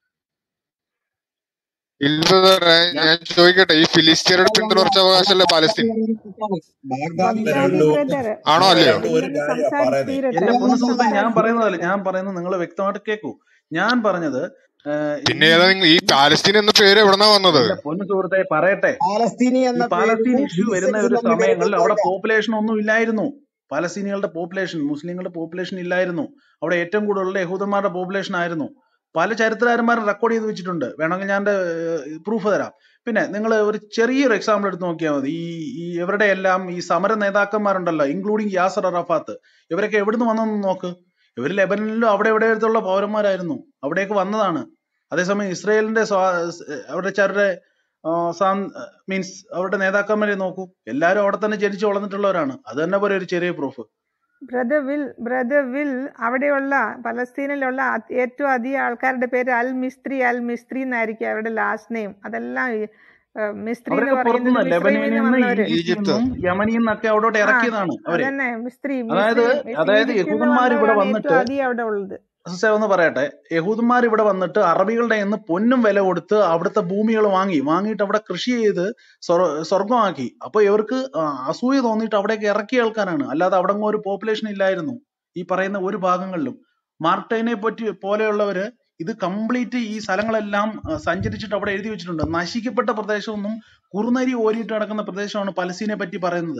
വിൽ ബ്രദറെ ഞാൻ ഞാൻ ചോദിക്കട്ടെ ഈ ഫിലിസ്തീനയുടെ പിന്തുടർച്ച അവകാശമല്ലേ പാലസ്തീൻ ബാഗ്ദാദി ബഗ്ദാദി രണ്ടു ബ്രദർ ആണോ നിങ്ങൾ അല്ലയോ രണ്ടു ഒരു ഇതൊന്ന് കാര്യ സംസാരിച്ച് പറയുന്നത് തീരട്ടെ എന്റെ ഒന്ന് പൊന്നു സുഹൃത്തെ ഞാൻ സംസാരിച്ച് പറയുന്നതല്ല ഞാൻ പറയുന്നത് നിങ്ങൾ വ്യക്തമായിട്ട് കേൾക്കൂ ഞാൻ പറഞ്ഞത് ഏഹ്, പിന്നെ ഈ ഏതാ നിങ്ങൾ ഈ പാലസ്തീൻ എന്ന പേര് എവിടെന്നാ വന്നത് എന്റെ പൊന്നു സുഹൃത്തെ പറയട്ടെ പാലസ്തീനി ഈ എന്ന പേര് പാലസ്തീൻ ഇഷ്യൂ വരുന്ന ഫിലിസ്തീൻസ് ഒരു എന്ന പേര് സമയങ്ങളിൽ അവിടെ പോയിന്റ് പോപ്പുലേഷൻ ഒന്നും ഇല്ലായിരുന്നു പലസ്തീനികളുടെ പോപ്പുലേഷൻ മുസ്ലിങ്ങളുടെ പോപ്പുലേഷൻ ഇല്ലായിരുന്നു അവിടെ ഏറ്റവും കൂടുതലുള്ള യഹൂദന്മാരുടെ പോപ്പുലേഷൻ ആയിരുന്നു പല ചരിത്രകാരന്മാരും റെക്കോർഡ് ചെയ്ത് വെച്ചിട്ടുണ്ട് വേണമെങ്കിൽ ഞാൻ പ്രൂഫ് തരാം പിന്നെ നിങ്ങൾ ഒരു ചെറിയൊരു എക്സാമ്പിൾ എടുത്ത് നോക്കിയാൽ മതി ഈ ഈ ഇവരുടെ എല്ലാം ഈ സമര നേതാക്കന്മാരുണ്ടല്ലോ ഇൻക്ലൂഡിങ് യാസർ അറഫാത്ത് ഇവരൊക്കെ എവിടുന്ന് വന്നെന്ന് നോക്ക് ഇവർ ലെബനനിലും അവിടെ ഇവിടെ അടുത്തുള്ള പൗരന്മാരായിരുന്നു അവിടേക്ക് വന്നതാണ് അതേസമയം ഇസ്രയേലിന്റെ സ്വാ- അവരുടെ ചരുടെ മീൻസ് അവരുടെ നേതാക്കന്മാരെ നോക്കൂ എല്ലാവരും അവിടെ തന്നെ ജനിച്ചു വളർന്നിട്ടുള്ളവരാണ് അത് തന്നെ പോലെ ഒരു ചെറിയ proof brother will brother will അവിടെയുള്ള പലസ്തീനിലുള്ള അത് ഏറ്റവും അധികം ആൾക്കാരുടെ പേര് അൽ മിസ്ത്രി അൽ മിസ്ത്രി എന്നായിരിക്കും അവരുടെ ലാസ്റ്റ് നെയിം അതെല്ലാം ഈ, ഏഹ്, മിസ്ത്രി എന്ന് അവരൊക്കെ പറയുന്നത് പുറത്തുനിന്ന് മിസ്രൈമിൽ ലെബനനിൽ നിന്ന് നിന്ന് വന്നവര് ഈജിപ്തിൽ ഈജിപ്ത് നിന്നും യമനിൽ നിന്നൊക്കെ അവിടോട്ട് ആ ഇറക്കിയതാണ് അവര് അതന്നെ മിസ്ത്രി അതായത് മിസ്രി മിസ് അതായത് ഈജിപ്തിൽ നിന്ന് യഹൂദന്മാർ ഇവിടെ വന്നവരാണ് വന്നിട്ട് ഏറ്റവും അധികം അവിടെ ഉള്ളത് സിസ്റ്റർ ഒന്ന് പറയട്ടെ യഹൂദന്മാർ ഇവിടെ വന്നിട്ട് അറബികളുടെ നിന്ന് പൊന്നും വില കൊടുത്ത് അവിടുത്തെ ഭൂമികൾ വാങ്ങി വാങ്ങിയിട്ട് അവിടെ കൃഷി ചെയ്ത് സ്വർ- സ്വർഗമാക്കി അപ്പൊ ഇവർക്ക് ആ, അസൂയ തോന്നിയിട്ട് അവിടേക്ക് ഇറക്കിയ ആൾക്കാരാണ് അല്ലാതെ അവിടെ അങ്ങ് ഒരു പോപ്പുലേഷൻ ഇല്ലായിരുന്നു ഈ പറയുന്ന ഒരു ഭാഗങ്ങളിലും മാർട്ടൈനെ പറ്റി പോലെയുള്ളവര് ഇത് കംപ്ലീറ്റ് ഈ സ്ഥലങ്ങളെല്ലാം ആ, സഞ്ചരിച്ചിട്ട് അവിടെ എഴുതി വെച്ചിട്ടുണ്ട് നശിക്കപ്പെട്ട പ്രദേശമൊന്നും കുറുനരി ഓരിയിട്ട് നടക്കുന്ന പ്രദേശമാണ് പലസ്തീനെ പറ്റി പറയുന്നത്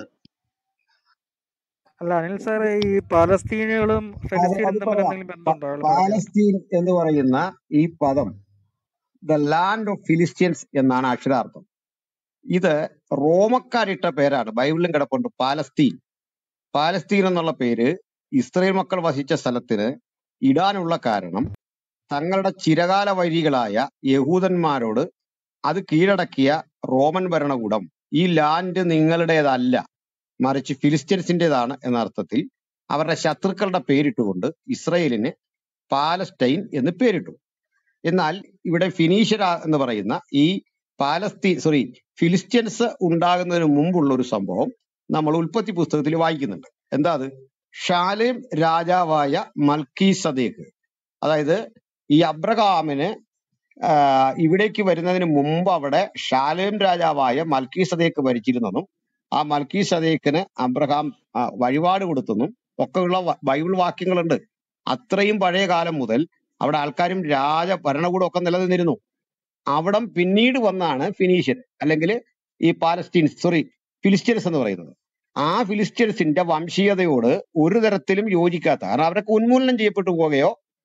അല്ല അനിൽ സാറേ ഈ പാലസ്തീനികളും അത് ഫലസ്തീനും അത് തമ്മിൽ പറയാം എന്തെങ്കിലും പ- ബന്ധമുണ്ടോ അയാൾ പറഞ്ഞത് പാലസ്തീൻ എന്ന് പറയുന്ന ഈ പദം ദ ലാൻഡ് ഓഫ് ഫിലിസ്ത്യൻസ് എന്നാണ് അക്ഷരാർത്ഥം ഇത് റോമക്കാരിട്ട പേരാണ് ബൈബിളിലും കിടപ്പുണ്ട് പാലസ്തീൻ പാലസ്തീൻ എന്നുള്ള പേര് ഇസ്രയേൽ മക്കൾ വസിച്ച സ്ഥലത്തിന് ഇടാനുള്ള കാരണം തങ്ങളുടെ ചിരകാല വൈരികളായ യഹൂദന്മാരോട് അത് കീഴടക്കിയ റോമൻ ഭരണകൂടം ഈ ലാൻഡ് നിങ്ങളുടേതല്ല മറിച്ച് ഫിലിസ്ത്യൻസിന്റേതാണ് എന്ന അർത്ഥത്തിൽ അവരുടെ ശത്രുക്കളുടെ പേരിട്ടുകൊണ്ട് ഇസ്രയേലിന് പാലസ്റ്റൈൻ എന്ന് പേരിട്ടു എന്നാൽ ഇവിടെ ഫിനീഷ്യര എന്ന് പറയുന്ന ഈ പാലസ്തീൻ സോറി ഫിലിസ്ത്യൻസ് ഉണ്ടാകുന്നതിന് മുമ്പുള്ള ഒരു സംഭവം നമ്മൾ ഉൽപ്പത്തി പുസ്തകത്തിൽ വായിക്കുന്നുണ്ട് എന്താ അത് ഷാലേം രാജാവായ മൽക്കി സദേക്ക് അതായത് ഈ അബ്രഹാമിന് ആ, ഇവിടേക്ക് വരുന്നതിന് മുമ്പ് അവിടെ ഷാലേം രാജാവായ മൽക്കി സദേക്ക് ഭരിച്ചിരുന്നെന്നും ആ മൽക്കി സദേക്കിന് അബ്രഹാം ആ, വഴിപാട് കൊടുത്തെന്നും ഒക്കെയുള്ള വ- ബൈബിൾ വാക്യങ്ങളുണ്ട് അത്രയും പഴയ കാലം മുതൽ അവിടെ ആൾക്കാരും രാജ ഭരണകൂടം ഒക്കെ നിലനിന്നിരുന്നു അവിടം പിന്നീട് വന്നാണ് ഫിനീഷ്യൻ അല്ലെങ്കിൽ ഈ പാലസ്തീൻസ് സോറി ഫിലിസ്ത്യൻസ് എന്ന് പറയുന്നത് ആ ഫിലിസ്ത്യൻസിന്റെ വംശീയതയോട് ഒരു തരത്തിലും യോജിക്കാത്ത കാരണം അവരൊക്കെ ഉന്മൂലനം ചെയ്യപ്പെട്ടു പോവുകയോ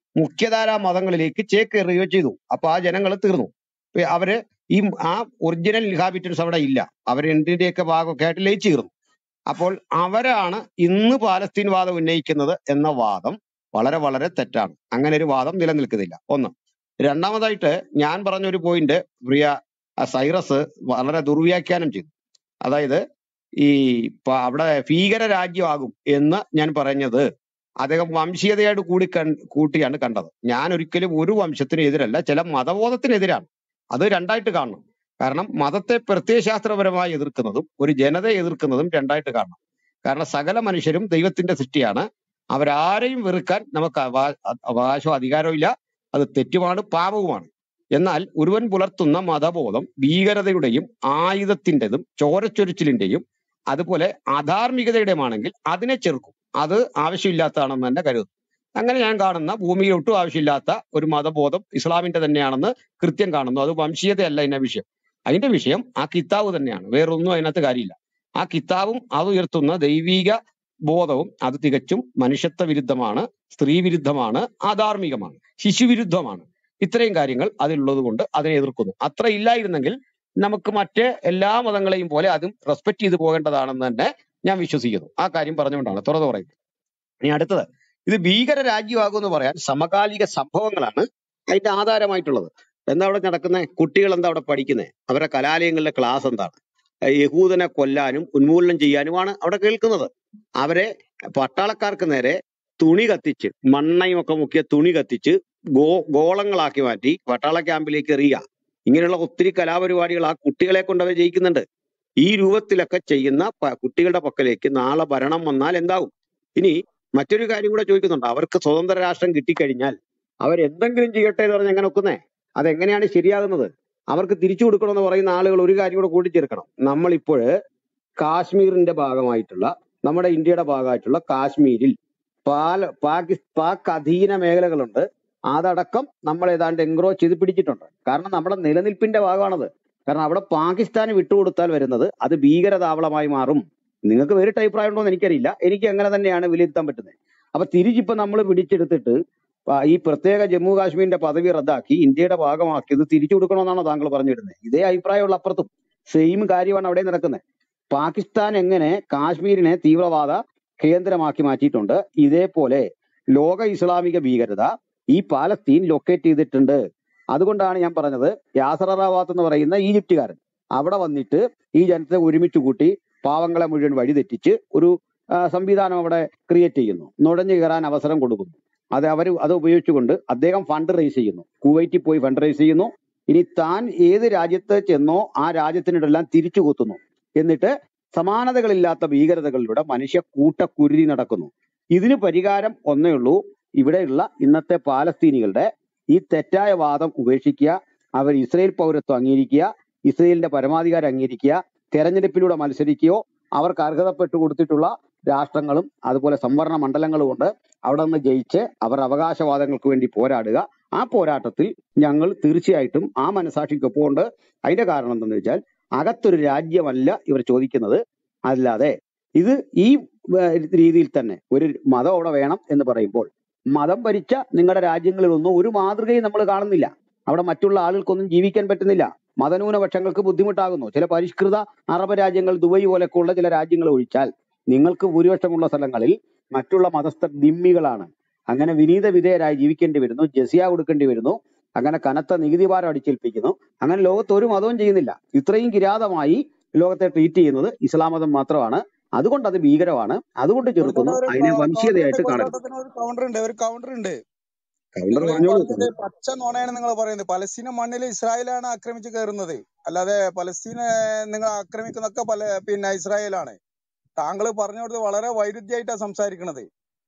മുഖ്യധാരാ മതങ്ങളിലേക്ക് ചേക്കേറുകയോ ചെയ്തു അപ്പൊ ആ ജനങ്ങൾ തീർന്നു ഇപ്പൊ അവര് ഈ ആ ഒറിജിനൽ ഇൻഹാബിറ്റൻസ് അവിടെ ഇല്ല അവർ എന്തിന്റെയൊക്കെ ഭാഗമൊക്കെ ആയിട്ട് ലയിച്ചു തീർന്നു അപ്പോൾ അവരാണ് ഇന്ന് പാലസ്തീൻ വാദം ഉന്നയിക്കുന്നത് എന്ന വാദം വളരെ വളരെ തെറ്റാണ് അങ്ങനെ ഒരു വാദം നിലനിൽക്കുന്നില്ല ഒന്ന് രണ്ടാമതായിട്ട് ഞാൻ പറഞ്ഞ ഒരു പോയിന്റ് പ്രിയ ആ, സൈറസ് വളരെ ദുർവ്യാഖ്യാനം ചെയ്തു അതായത് ഈ പ- അവിടെ ഭീകര രാജ്യമാകും എന്ന് ഞാൻ പറഞ്ഞത് അദ്ദേഹം വംശീയതയോട് കൂടി കൺ- കൂട്ടിയാണ് കണ്ടത് ഞാൻ ഒരിക്കലും ഒരു വംശത്തിനും എതിരല്ല ചില മതബോധത്തിനെതിരാണ് അത് രണ്ടായിട്ട് കാണണം കാരണം മതത്തെ പ്രത്യയശാസ്ത്രപരമായി എതിർക്കുന്നതും ഒരു ജനതയെ എതിർക്കുന്നതും രണ്ടായിട്ട് കാണണം കാരണം സകല മനുഷ്യരും ദൈവത്തിന്റെ സൃഷ്ടിയാണ് അവരാരെയും വെറുക്കാൻ നമുക്ക് അവകാ- അവകാശവും അധികാരവും ഇല്ല അത് തെറ്റുമാണ് പാപവുമാണ് എന്നാൽ ഒരുവൻ പുലർത്തുന്ന മതബോധം ഭീകരതയുടെയും ആയുധത്തിന്റെതും ചോരച്ചൊരിച്ചിലിന്റെയും അതുപോലെ അധാർമികതയുടെയുമാണെങ്കിൽ അതിനെ ചെറുക്കും അത് ആവശ്യമില്ലാത്തതാണെന്ന് തന്നെ കരുതുന്നു അങ്ങനെ ഞാൻ കാണുന്ന ഭൂമിയിൽ ഒട്ടും ആവശ്യമില്ലാത്ത ഒരു മതബോധം ഇസ്ലാമിന്റെ തന്നെയാണെന്ന് കൃത്യം കാണുന്നു അത് വംശീയതയല്ല ഇതിന്റെ വിഷയം അതിന്റെ വിഷയം ആ കിതാബ് തന്നെയാണ് വേറൊന്നും അതിനകത്ത് കാര്യമില്ല ആ കിതാബും അത് ഉയർത്തുന്ന ദൈവീക ബോധവും അത് തികച്ചും മനുഷ്യത്വ വിരുദ്ധമാണ് സ്ത്രീ വിരുദ്ധമാണ് അധാർമികമാണ് ശിശുവിരുദ്ധമാണ് ഇത്രയും കാര്യങ്ങൾ അതിലുള്ളത് കൊണ്ട് അതിനെ എതിർക്കുന്നു അത്ര ഇല്ലായിരുന്നെങ്കിൽ നമുക്ക് മറ്റ് എല്ലാ മതങ്ങളെയും പോലെ അതും റെസ്പെക്ട് ചെയ്തു പോകേണ്ടതാണെന്ന് തന്നെ ഞാൻ വിശ്വസിക്കുന്നു ആ കാര്യം പറഞ്ഞുകൊണ്ടാണ് തുറന്നു പറയുന്നത് ഇനി അടുത്തത് ഇത് ഭീകര രാജ്യമാകുമെന്ന് പറയാൻ സമകാലിക സംഭവങ്ങളാണ് അതിന്റെ ആധാരമായിട്ടുള്ളത് എന്താ അവിടെ നടക്കുന്നത് കുട്ടികൾ എന്താ അവിടെ പഠിക്കുന്നത് അവരുടെ കലാലയങ്ങളിലെ ക്ലാസ് എന്താണ് ഏഹ് യഹൂദനെ കൊല്ലാനും ഉന്മൂലനം ചെയ്യാനുമാണ് അവിടെ കേൾക്കുന്നത് അവരെ പട്ടാളക്കാർക്ക് നേരെ തുണി കത്തിച്ച് മണ്ണയും ഒക്കെ മുക്കിയ തുണി കത്തിച്ച് ഗോ ഗോളങ്ങളാക്കി മാറ്റി പട്ടാള ക്യാമ്പിലേക്ക് എറിയുക ഇങ്ങനെയുള്ള ഒത്തിരി കലാപരിപാടികൾ ആ കുട്ടികളെ കൊണ്ട് അവർ ജയിക്കുന്നുണ്ട് ഈ രൂപത്തിലൊക്കെ ചെയ്യുന്ന പ- കുട്ടികളുടെ പക്കലേക്ക് നാളെ ഭരണം വന്നാൽ എന്താകും ഇനി മറ്റൊരു കാര്യം കൂടെ ചോദിക്കുന്നുണ്ട് അവർക്ക് സ്വതന്ത്ര രാഷ്ട്രം കിട്ടിക്കഴിഞ്ഞാൽ അവരെന്തെങ്കിലും ചെയ്യട്ടെ എന്ന് പറഞ്ഞ് എങ്ങനെ ഒക്കുന്നേ അതെങ്ങനെയാണ് ശരിയാകുന്നത് അവർക്ക് തിരിച്ചു കൊടുക്കണമെന്ന് പറയുന്ന ആളുകൾ ഒരു കാര്യം കൂടെ കൂട്ടിച്ചേർക്കണം നമ്മളിപ്പോൾ കാശ്മീരിന്റെ ഭാഗമായിട്ടുള്ള നമ്മുടെ ഇന്ത്യയുടെ ഭാഗമായിട്ടുള്ള കാശ്മീരിൽ പാല പാകിസ് പാക് അധീന മേഖലകളുണ്ട് അതടക്കം നമ്മൾ ഏതാണ്ട് എൻക്രോ ചെയ്ത് പിടിച്ചിട്ടുണ്ട് കാരണം നമ്മുടെ നിലനിൽപ്പിന്റെ ഭാഗമാണത് കാരണം അവിടെ പാകിസ്ഥാന് വിട്ടുകൊടുത്താൽ വരുന്നത് അത് ഭീകരതാവളമായി മാറും നിങ്ങൾക്ക് വേറിട്ട അഭിപ്രായം ഉണ്ടോ എന്ന് എനിക്കറിയില്ല എനിക്ക് അങ്ങനെ തന്നെയാണ് വിലയിരുത്താൻ പറ്റുന്നത് അപ്പൊ തിരിച്ചിപ്പോ നമ്മൾ പിടിച്ചെടുത്തിട്ട് പ- ഈ പ്രത്യേക ജമ്മു കാശ്മീരിന്റെ പദവി റദ്ദാക്കി ഇന്ത്യയുടെ ഭാഗമാക്കിയത് തിരിച്ചു കൊടുക്കണമെന്നാണോ താങ്കൾ പറഞ്ഞു വരുന്നത് ഇതേ അഭിപ്രായമുള്ള അപ്പുറത്തും സെയിം കാര്യമാണ് അവിടെ നടക്കുന്നത് പാകിസ്ഥാൻ എങ്ങനെ കാശ്മീരിനെ തീവ്രവാദ കേന്ദ്രമാക്കി മാറ്റിയിട്ടുണ്ട് ഇതേപോലെ ലോക ഇസ്ലാമിക ഭീകരത ഈ പാലസ്തീൻ ലൊക്കേറ്റ് ചെയ്തിട്ടുണ്ട് അതുകൊണ്ടാണ് ഞാൻ പറഞ്ഞത് യാസർ അറാവാത്ത് എന്ന് പറയുന്ന ഈജിപ്തുകാരൻ അവിടെ വന്നിട്ട് ഈ ജനത്തെ ഒരുമിച്ച് കൂട്ടി പാവങ്ങളെ മുഴുവൻ വഴിതെറ്റിച്ച് ഒരു ആ, സംവിധാനം അവിടെ ക്രിയേറ്റ് ചെയ്യുന്നു നുഴഞ്ഞു കയറാൻ അവസരം കൊടുക്കുന്നു അത് അവർ അത് ഉപയോഗിച്ചുകൊണ്ട് അദ്ദേഹം ഫണ്ട് റേസ് ചെയ്യുന്നു കുവൈറ്റിൽ പോയി ഫണ്ട് റേസ് ചെയ്യുന്നു ഇനി താൻ ഏത് രാജ്യത്ത് ചെന്നോ ആ രാജ്യത്തിനിടെല്ലാം തിരിച്ചു കുത്തുന്നു എന്നിട്ട് സമാനതകളില്ലാത്ത ഭീകരതകളിലൂടെ മനുഷ്യ കൂട്ടക്കുരുതി നടക്കുന്നു ഇതിന് പരിഹാരം ഒന്നേ ഉള്ളൂ ഇവിടെയുള്ള ഇന്നത്തെ പാലസ്തീനികളുടെ ഈ തെറ്റായ വാദം ഉപേക്ഷിക്കുക അവർ ഇസ്രയേൽ പൗരത്വം അംഗീകരിക്കുക ഇസ്രയേലിന്റെ പരമാധികാരം അംഗീകരിക്കുക തെരഞ്ഞെടുപ്പിലൂടെ മത്സരിക്കുകയോ അവർക്ക് അർഹതപ്പെട്ടു കൊടുത്തിട്ടുള്ള രാഷ്ട്രങ്ങളും അതുപോലെ സംവരണ മണ്ഡലങ്ങളും ഉണ്ട് അവിടെ നിന്ന് ജയിച്ച് അവർ അവകാശവാദങ്ങൾക്ക് വേണ്ടി പോരാടുക ആ പോരാട്ടത്തിൽ ഞങ്ങൾ തീർച്ചയായിട്ടും ആ മനസാക്ഷിക്കൊപ്പം ഉണ്ട് അതിന്റെ കാരണം എന്തെന്ന് വെച്ചാൽ അകത്തൊരു രാജ്യമല്ല ഇവർ ചോദിക്കുന്നത് അല്ലാതെ ഇത് ഈ ഏർ രീതിയിൽ തന്നെ ഒരു മതം അവിടെ വേണം എന്ന് പറയുമ്പോൾ മതം ഭരിച്ച നിങ്ങളുടെ രാജ്യങ്ങളിലൊന്നും ഒരു മാതൃകയും നമ്മൾ കാണുന്നില്ല അവിടെ മറ്റുള്ള ആളുകൾക്കൊന്നും ജീവിക്കാൻ പറ്റുന്നില്ല മതന്യൂനപക്ഷങ്ങൾക്ക് ബുദ്ധിമുട്ടാകുന്നു ചില പരിഷ്കൃത അറബ് രാജ്യങ്ങൾ ദുബൈ പോലൊക്കെയുള്ള ചില രാജ്യങ്ങൾ ഒഴിച്ചാൽ നിങ്ങൾക്ക് ഭൂരിപക്ഷമുള്ള സ്ഥലങ്ങളിൽ മറ്റുള്ള മതസ്ഥർ ദിമ്മികളാണ് അങ്ങനെ വിനീത വിധേയരായി ജീവിക്കേണ്ടി വരുന്നു ജസിയ കൊടുക്കേണ്ടി വരുന്നു അങ്ങനെ കനത്ത നികുതി ഭാരം അടിച്ചേൽപ്പിക്കുന്നു അങ്ങനെ ലോകത്ത് ഒരു മതവും ചെയ്യുന്നില്ല ഇത്രയും കിരാതമായി ലോകത്തെ ട്രീറ്റ് ചെയ്യുന്നത് ഇസ്ലാം മതം മാത്രമാണ് അതുകൊണ്ട് അത് ഭീകരമാണ് അതുകൊണ്ട് ചെറുക്കുന്നു ഒരു അതിനെ കൗണ്ടർ ഉണ്ട് വംശീയതയായിട്ട് കാണരുത് കൊണ്ടാട്ടത്തിന് ഒരു കൗണ്ടർ ഉണ്ട് ഒരു കൗണ്ടർ ഉണ്ട് കൗണ്ടർ നിങ്ങൾ ഈ പറഞ്ഞോളൂ പറഞ്ഞത് പച്ച നുണയാണ് നിങ്ങൾ പറയുന്നത് പലസ്തീന മണ്ണിൽ ഇസ്രായേലാണ് ആക്രമിച്ച് കയറുന്നത് അല്ലാതെ പലസ്തീനെ നിങ്ങൾ ആക്രമിക്കുന്നൊക്കെ പല പിന്നെ ഇസ്രായേലാണ് താങ്കൾ പറഞ്ഞു കൊടുത്ത് വളരെ വൈരുദ്ധ്യമായിട്ടാണ് സംസാരിക്കണത്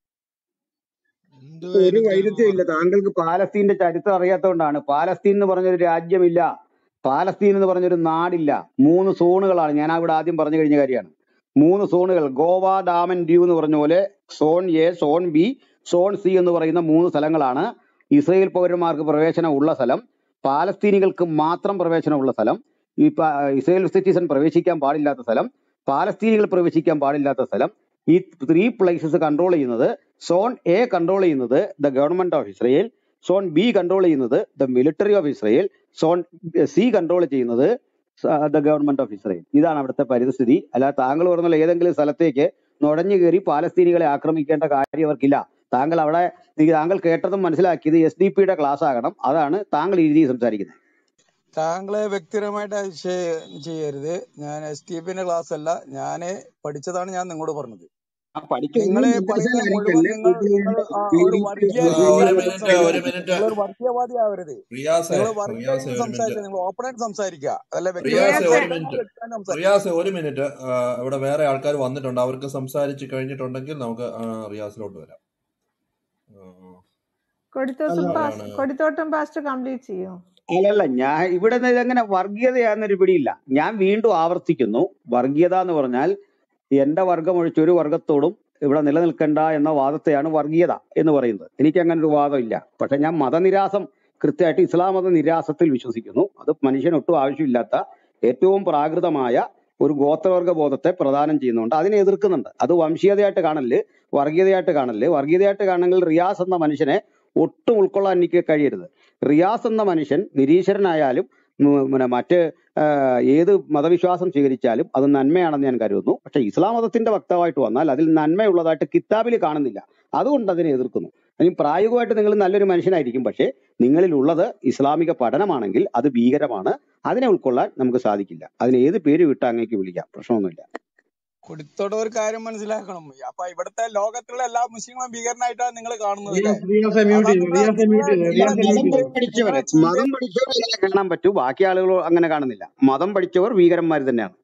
എന്ത് ഒരു വൈരുദ്ധ്യം വൈരുദ്ധ്യം ഇല്ല താങ്കൾക്ക് പാലസ്തീന്റെ ചരിത്രം അറിയാത്തതുകൊണ്ടാണ് പാലസ്തീൻ എന്ന് പറഞ്ഞൊരു രാജ്യമില്ല പാലസ്തീൻ എന്ന് പറഞ്ഞൊരു നാടില്ല മൂന്ന് സോണുകളാണ് ഞാൻ അവിടെ ആദ്യം പറഞ്ഞു കഴിഞ്ഞ കാര്യമാണ് മൂന്ന് സോണുകൾ ഗോവ ഡാമൻ ഡ്യൂ എന്ന് പറഞ്ഞ പോലെ zone A zone B zone C എന്ന് പറയുന്ന മൂന്ന് സ്ഥലങ്ങളാണ് ഇസ്രയേൽ പൗരന്മാർക്ക് പ്രവേശനം ഉള്ള സ്ഥലം പാലസ്തീനികൾക്ക് മാത്രം പ്രവേശനമുള്ള സ്ഥലം ഈ പ- ഇസ്രയേൽ സിറ്റിസൺ പ്രവേശിക്കാൻ പാടില്ലാത്ത സ്ഥലം പാലസ്തീനികൾ പ്രവേശിക്കാൻ പാടില്ലാത്ത സ്ഥലം ഈ ത്രീ പ്ലേസസ് കൺട്രോൾ ചെയ്യുന്നത് സോൺ എ കൺട്രോൾ ചെയ്യുന്നത് the government of Israel zone B control ചെയ്യുന്നത് the military of Israel zone C control ചെയ്യുന്നത് ദ ഗവൺമെന്റ് ഓഫ് ഇസ്രയേൽ ഇതാണ് അവിടുത്തെ പരിസ്ഥിതി അല്ലാതെ താങ്കൾ പറഞ്ഞ ഏതെങ്കിലും സ്ഥലത്തേക്ക് നുഴഞ്ഞു കയറി പാലസ്തീനികളെ ആക്രമിക്കേണ്ട കാര്യം അവർക്കില്ല താങ്കൾ അവിടെ ഈ താങ്കൾ കേട്ടതും മനസ്സിലാക്കിയത് എസ് ഡി പിയുടെ ക്ലാസ് ആകണം അതാണ് താങ്കൾ ഈ രീതിയിൽ സംസാരിക്കുന്നത് താങ്കളെ വ്യക്തിപരമായിട്ട് ശേ- ചെയ്യരുത് ഞാൻ എസ് ടി പിന്റെ ക്ലാസ് അല്ല ഞാന് പഠിച്ചതാണ് ഞാൻ നിങ്ങളോട് പറഞ്ഞത് ആ പഠിച്ചൊന്നും നിങ്ങള് പറയുന്നത് മുഴുവൻ മനസ്സിലാക്കല്ലേ നിങ്ങൾ നിങ്ങൾ ആ, ഒരു വർഗീയ ആ, ഒരു രീതിയിലാണ് മിനിറ്റ് ഒരു സംസാരിക്കുന്നത് മിനിറ്റ് നിങ്ങൾ ഒരു വർഗീയവാദി ആവരുത് റിയാസെ നിങ്ങൾ റിയാസെ വർഗീയമായിട്ട് ഒരു മിനിറ്റ് സംസാരിക്കുക നിങ്ങൾ ഓപ്പണായിട്ട് സംസാരിക്കുക അതല്ല റിയാസെ വ്യക്തിപരമായിട്ട് ഒരു റിയാസെ മിനിറ്റ് വ്യക്തിപരമായിട്ട് സംസാരിക്കുക റിയാസെ ഒരു മിനിറ്റ് ആ, ഇവിടെ വേറെ ആൾക്കാർ വന്നിട്ടുണ്ട് അവർക്ക് സംസാരിച്ച് കഴിഞ്ഞിട്ടുണ്ടെങ്കിൽ നമുക്ക് ആ, റിയാസിലോട്ട് വരാം ആ, കൊടിത്തോട്ടും അല്ല പാസ് ആരാണ് കൊടിത്തോട്ടും പാസ്റ്റ് കംപ്ലീറ്റ് ചെയ്യോ അല്ലല്ല ഞാൻ ഇവിടെ നിന്ന് ഇതെങ്ങനെ വർഗീയതയാന്നൊരു പിടിയില്ല ഞാൻ വീണ്ടും ആവർത്തിക്കുന്നു വർഗീയത എന്ന് പറഞ്ഞാൽ എന്റെ വർഗം ഒഴിച്ച് ഒരു വർഗത്തോടും ഇവിടെ നിലനിൽക്കണ്ട എന്ന വാദത്തെയാണ് വർഗീയത എന്ന് പറയുന്നത് എനിക്ക് അങ്ങനെ ഒരു വാദമില്ല പക്ഷെ ഞാൻ മതനിരാസം കൃത്യമായിട്ട് ഇസ്ലാം മത നിരാസത്തിൽ വിശ്വസിക്കുന്നു അത് മനുഷ്യന് ഒട്ടും ആവശ്യമില്ലാത്ത ഏറ്റവും പ്രാകൃതമായ ഒരു ഗോത്രവർഗ ബോധത്തെ പ്രദാനം ചെയ്യുന്നുണ്ട് അതിനെ എതിർക്കുന്നുണ്ട് അത് വംശീയതയായിട്ട് കാണല് വർഗീയതയായിട്ട് കാണല് വർഗീയതയായിട്ട് കാണണമെങ്കിൽ റിയാസ് എന്ന മനുഷ്യനെ ഒട്ടും ഉൾക്കൊള്ളാൻ എനിക്ക് കഴിയരുത് റിയാസ് എന്ന മനുഷ്യൻ നിരീശ്വരനായാലും ഉം, പിന്നെ മറ്റ് ആ, ഏത് മതവിശ്വാസം സ്വീകരിച്ചാലും അത് നന്മയാണെന്ന് ഞാൻ കരുതുന്നു പക്ഷെ ഇസ്ലാം മതത്തിന്റെ വക്താവായിട്ട് വന്നാൽ അതിൽ നന്മയുള്ളതായിട്ട് കിതാബിൽ കാണുന്നില്ല അതുകൊണ്ട് അതിനെ എതിർക്കുന്നു ഇനി പ്രായോഗികമായിട്ട് നിങ്ങൾ നല്ലൊരു മനുഷ്യനായിരിക്കും പക്ഷേ നിങ്ങളിൽ ഉള്ളത് ഇസ്ലാമിക പഠനമാണെങ്കിൽ അത് ഭീകരമാണ് അതിനെ ഉൾക്കൊള്ളാൻ നമുക്ക് സാധിക്കില്ല അതിന് ഏത് പേര് വിട്ട് അങ്ങേക്ക് വിളിക്കാം പ്രശ്നമൊന്നുമില്ല കൊടുത്തോടെ ഒരു കാര്യം മനസ്സിലാക്കണം അപ്പൊ ഇവിടുത്തെ ലോകത്തുള്ള എല്ലാ മുസ്ലിങ്ങളും ഭീകരനായിട്ടാണ് നിങ്ങൾ കാണുന്നത് അല്ലേ റിയാസ് റിയാസെ മ്യൂട്ട് അതാ ചെയ്തു നിങ്ങളെ റിയാസെ നിങ്ങളെ മ്യൂട്ട് നിങ്ങളെ ചെയ്തു മതം റിയാസെ മ്യൂട്ട് ചെയ്തു നിങ്ങളെ പഠിച്ചവരെ ചിന്തയിൽ മതം പഠിച്ചവരെ അങ്ങനെ കാണാൻ പറ്റൂ ബാക്കി ആളുകൾ അങ്ങനെ കാണുന്നില്ല മതം പഠിച്ചവർ ഭീകരന്മാർ തന്നെയാണ്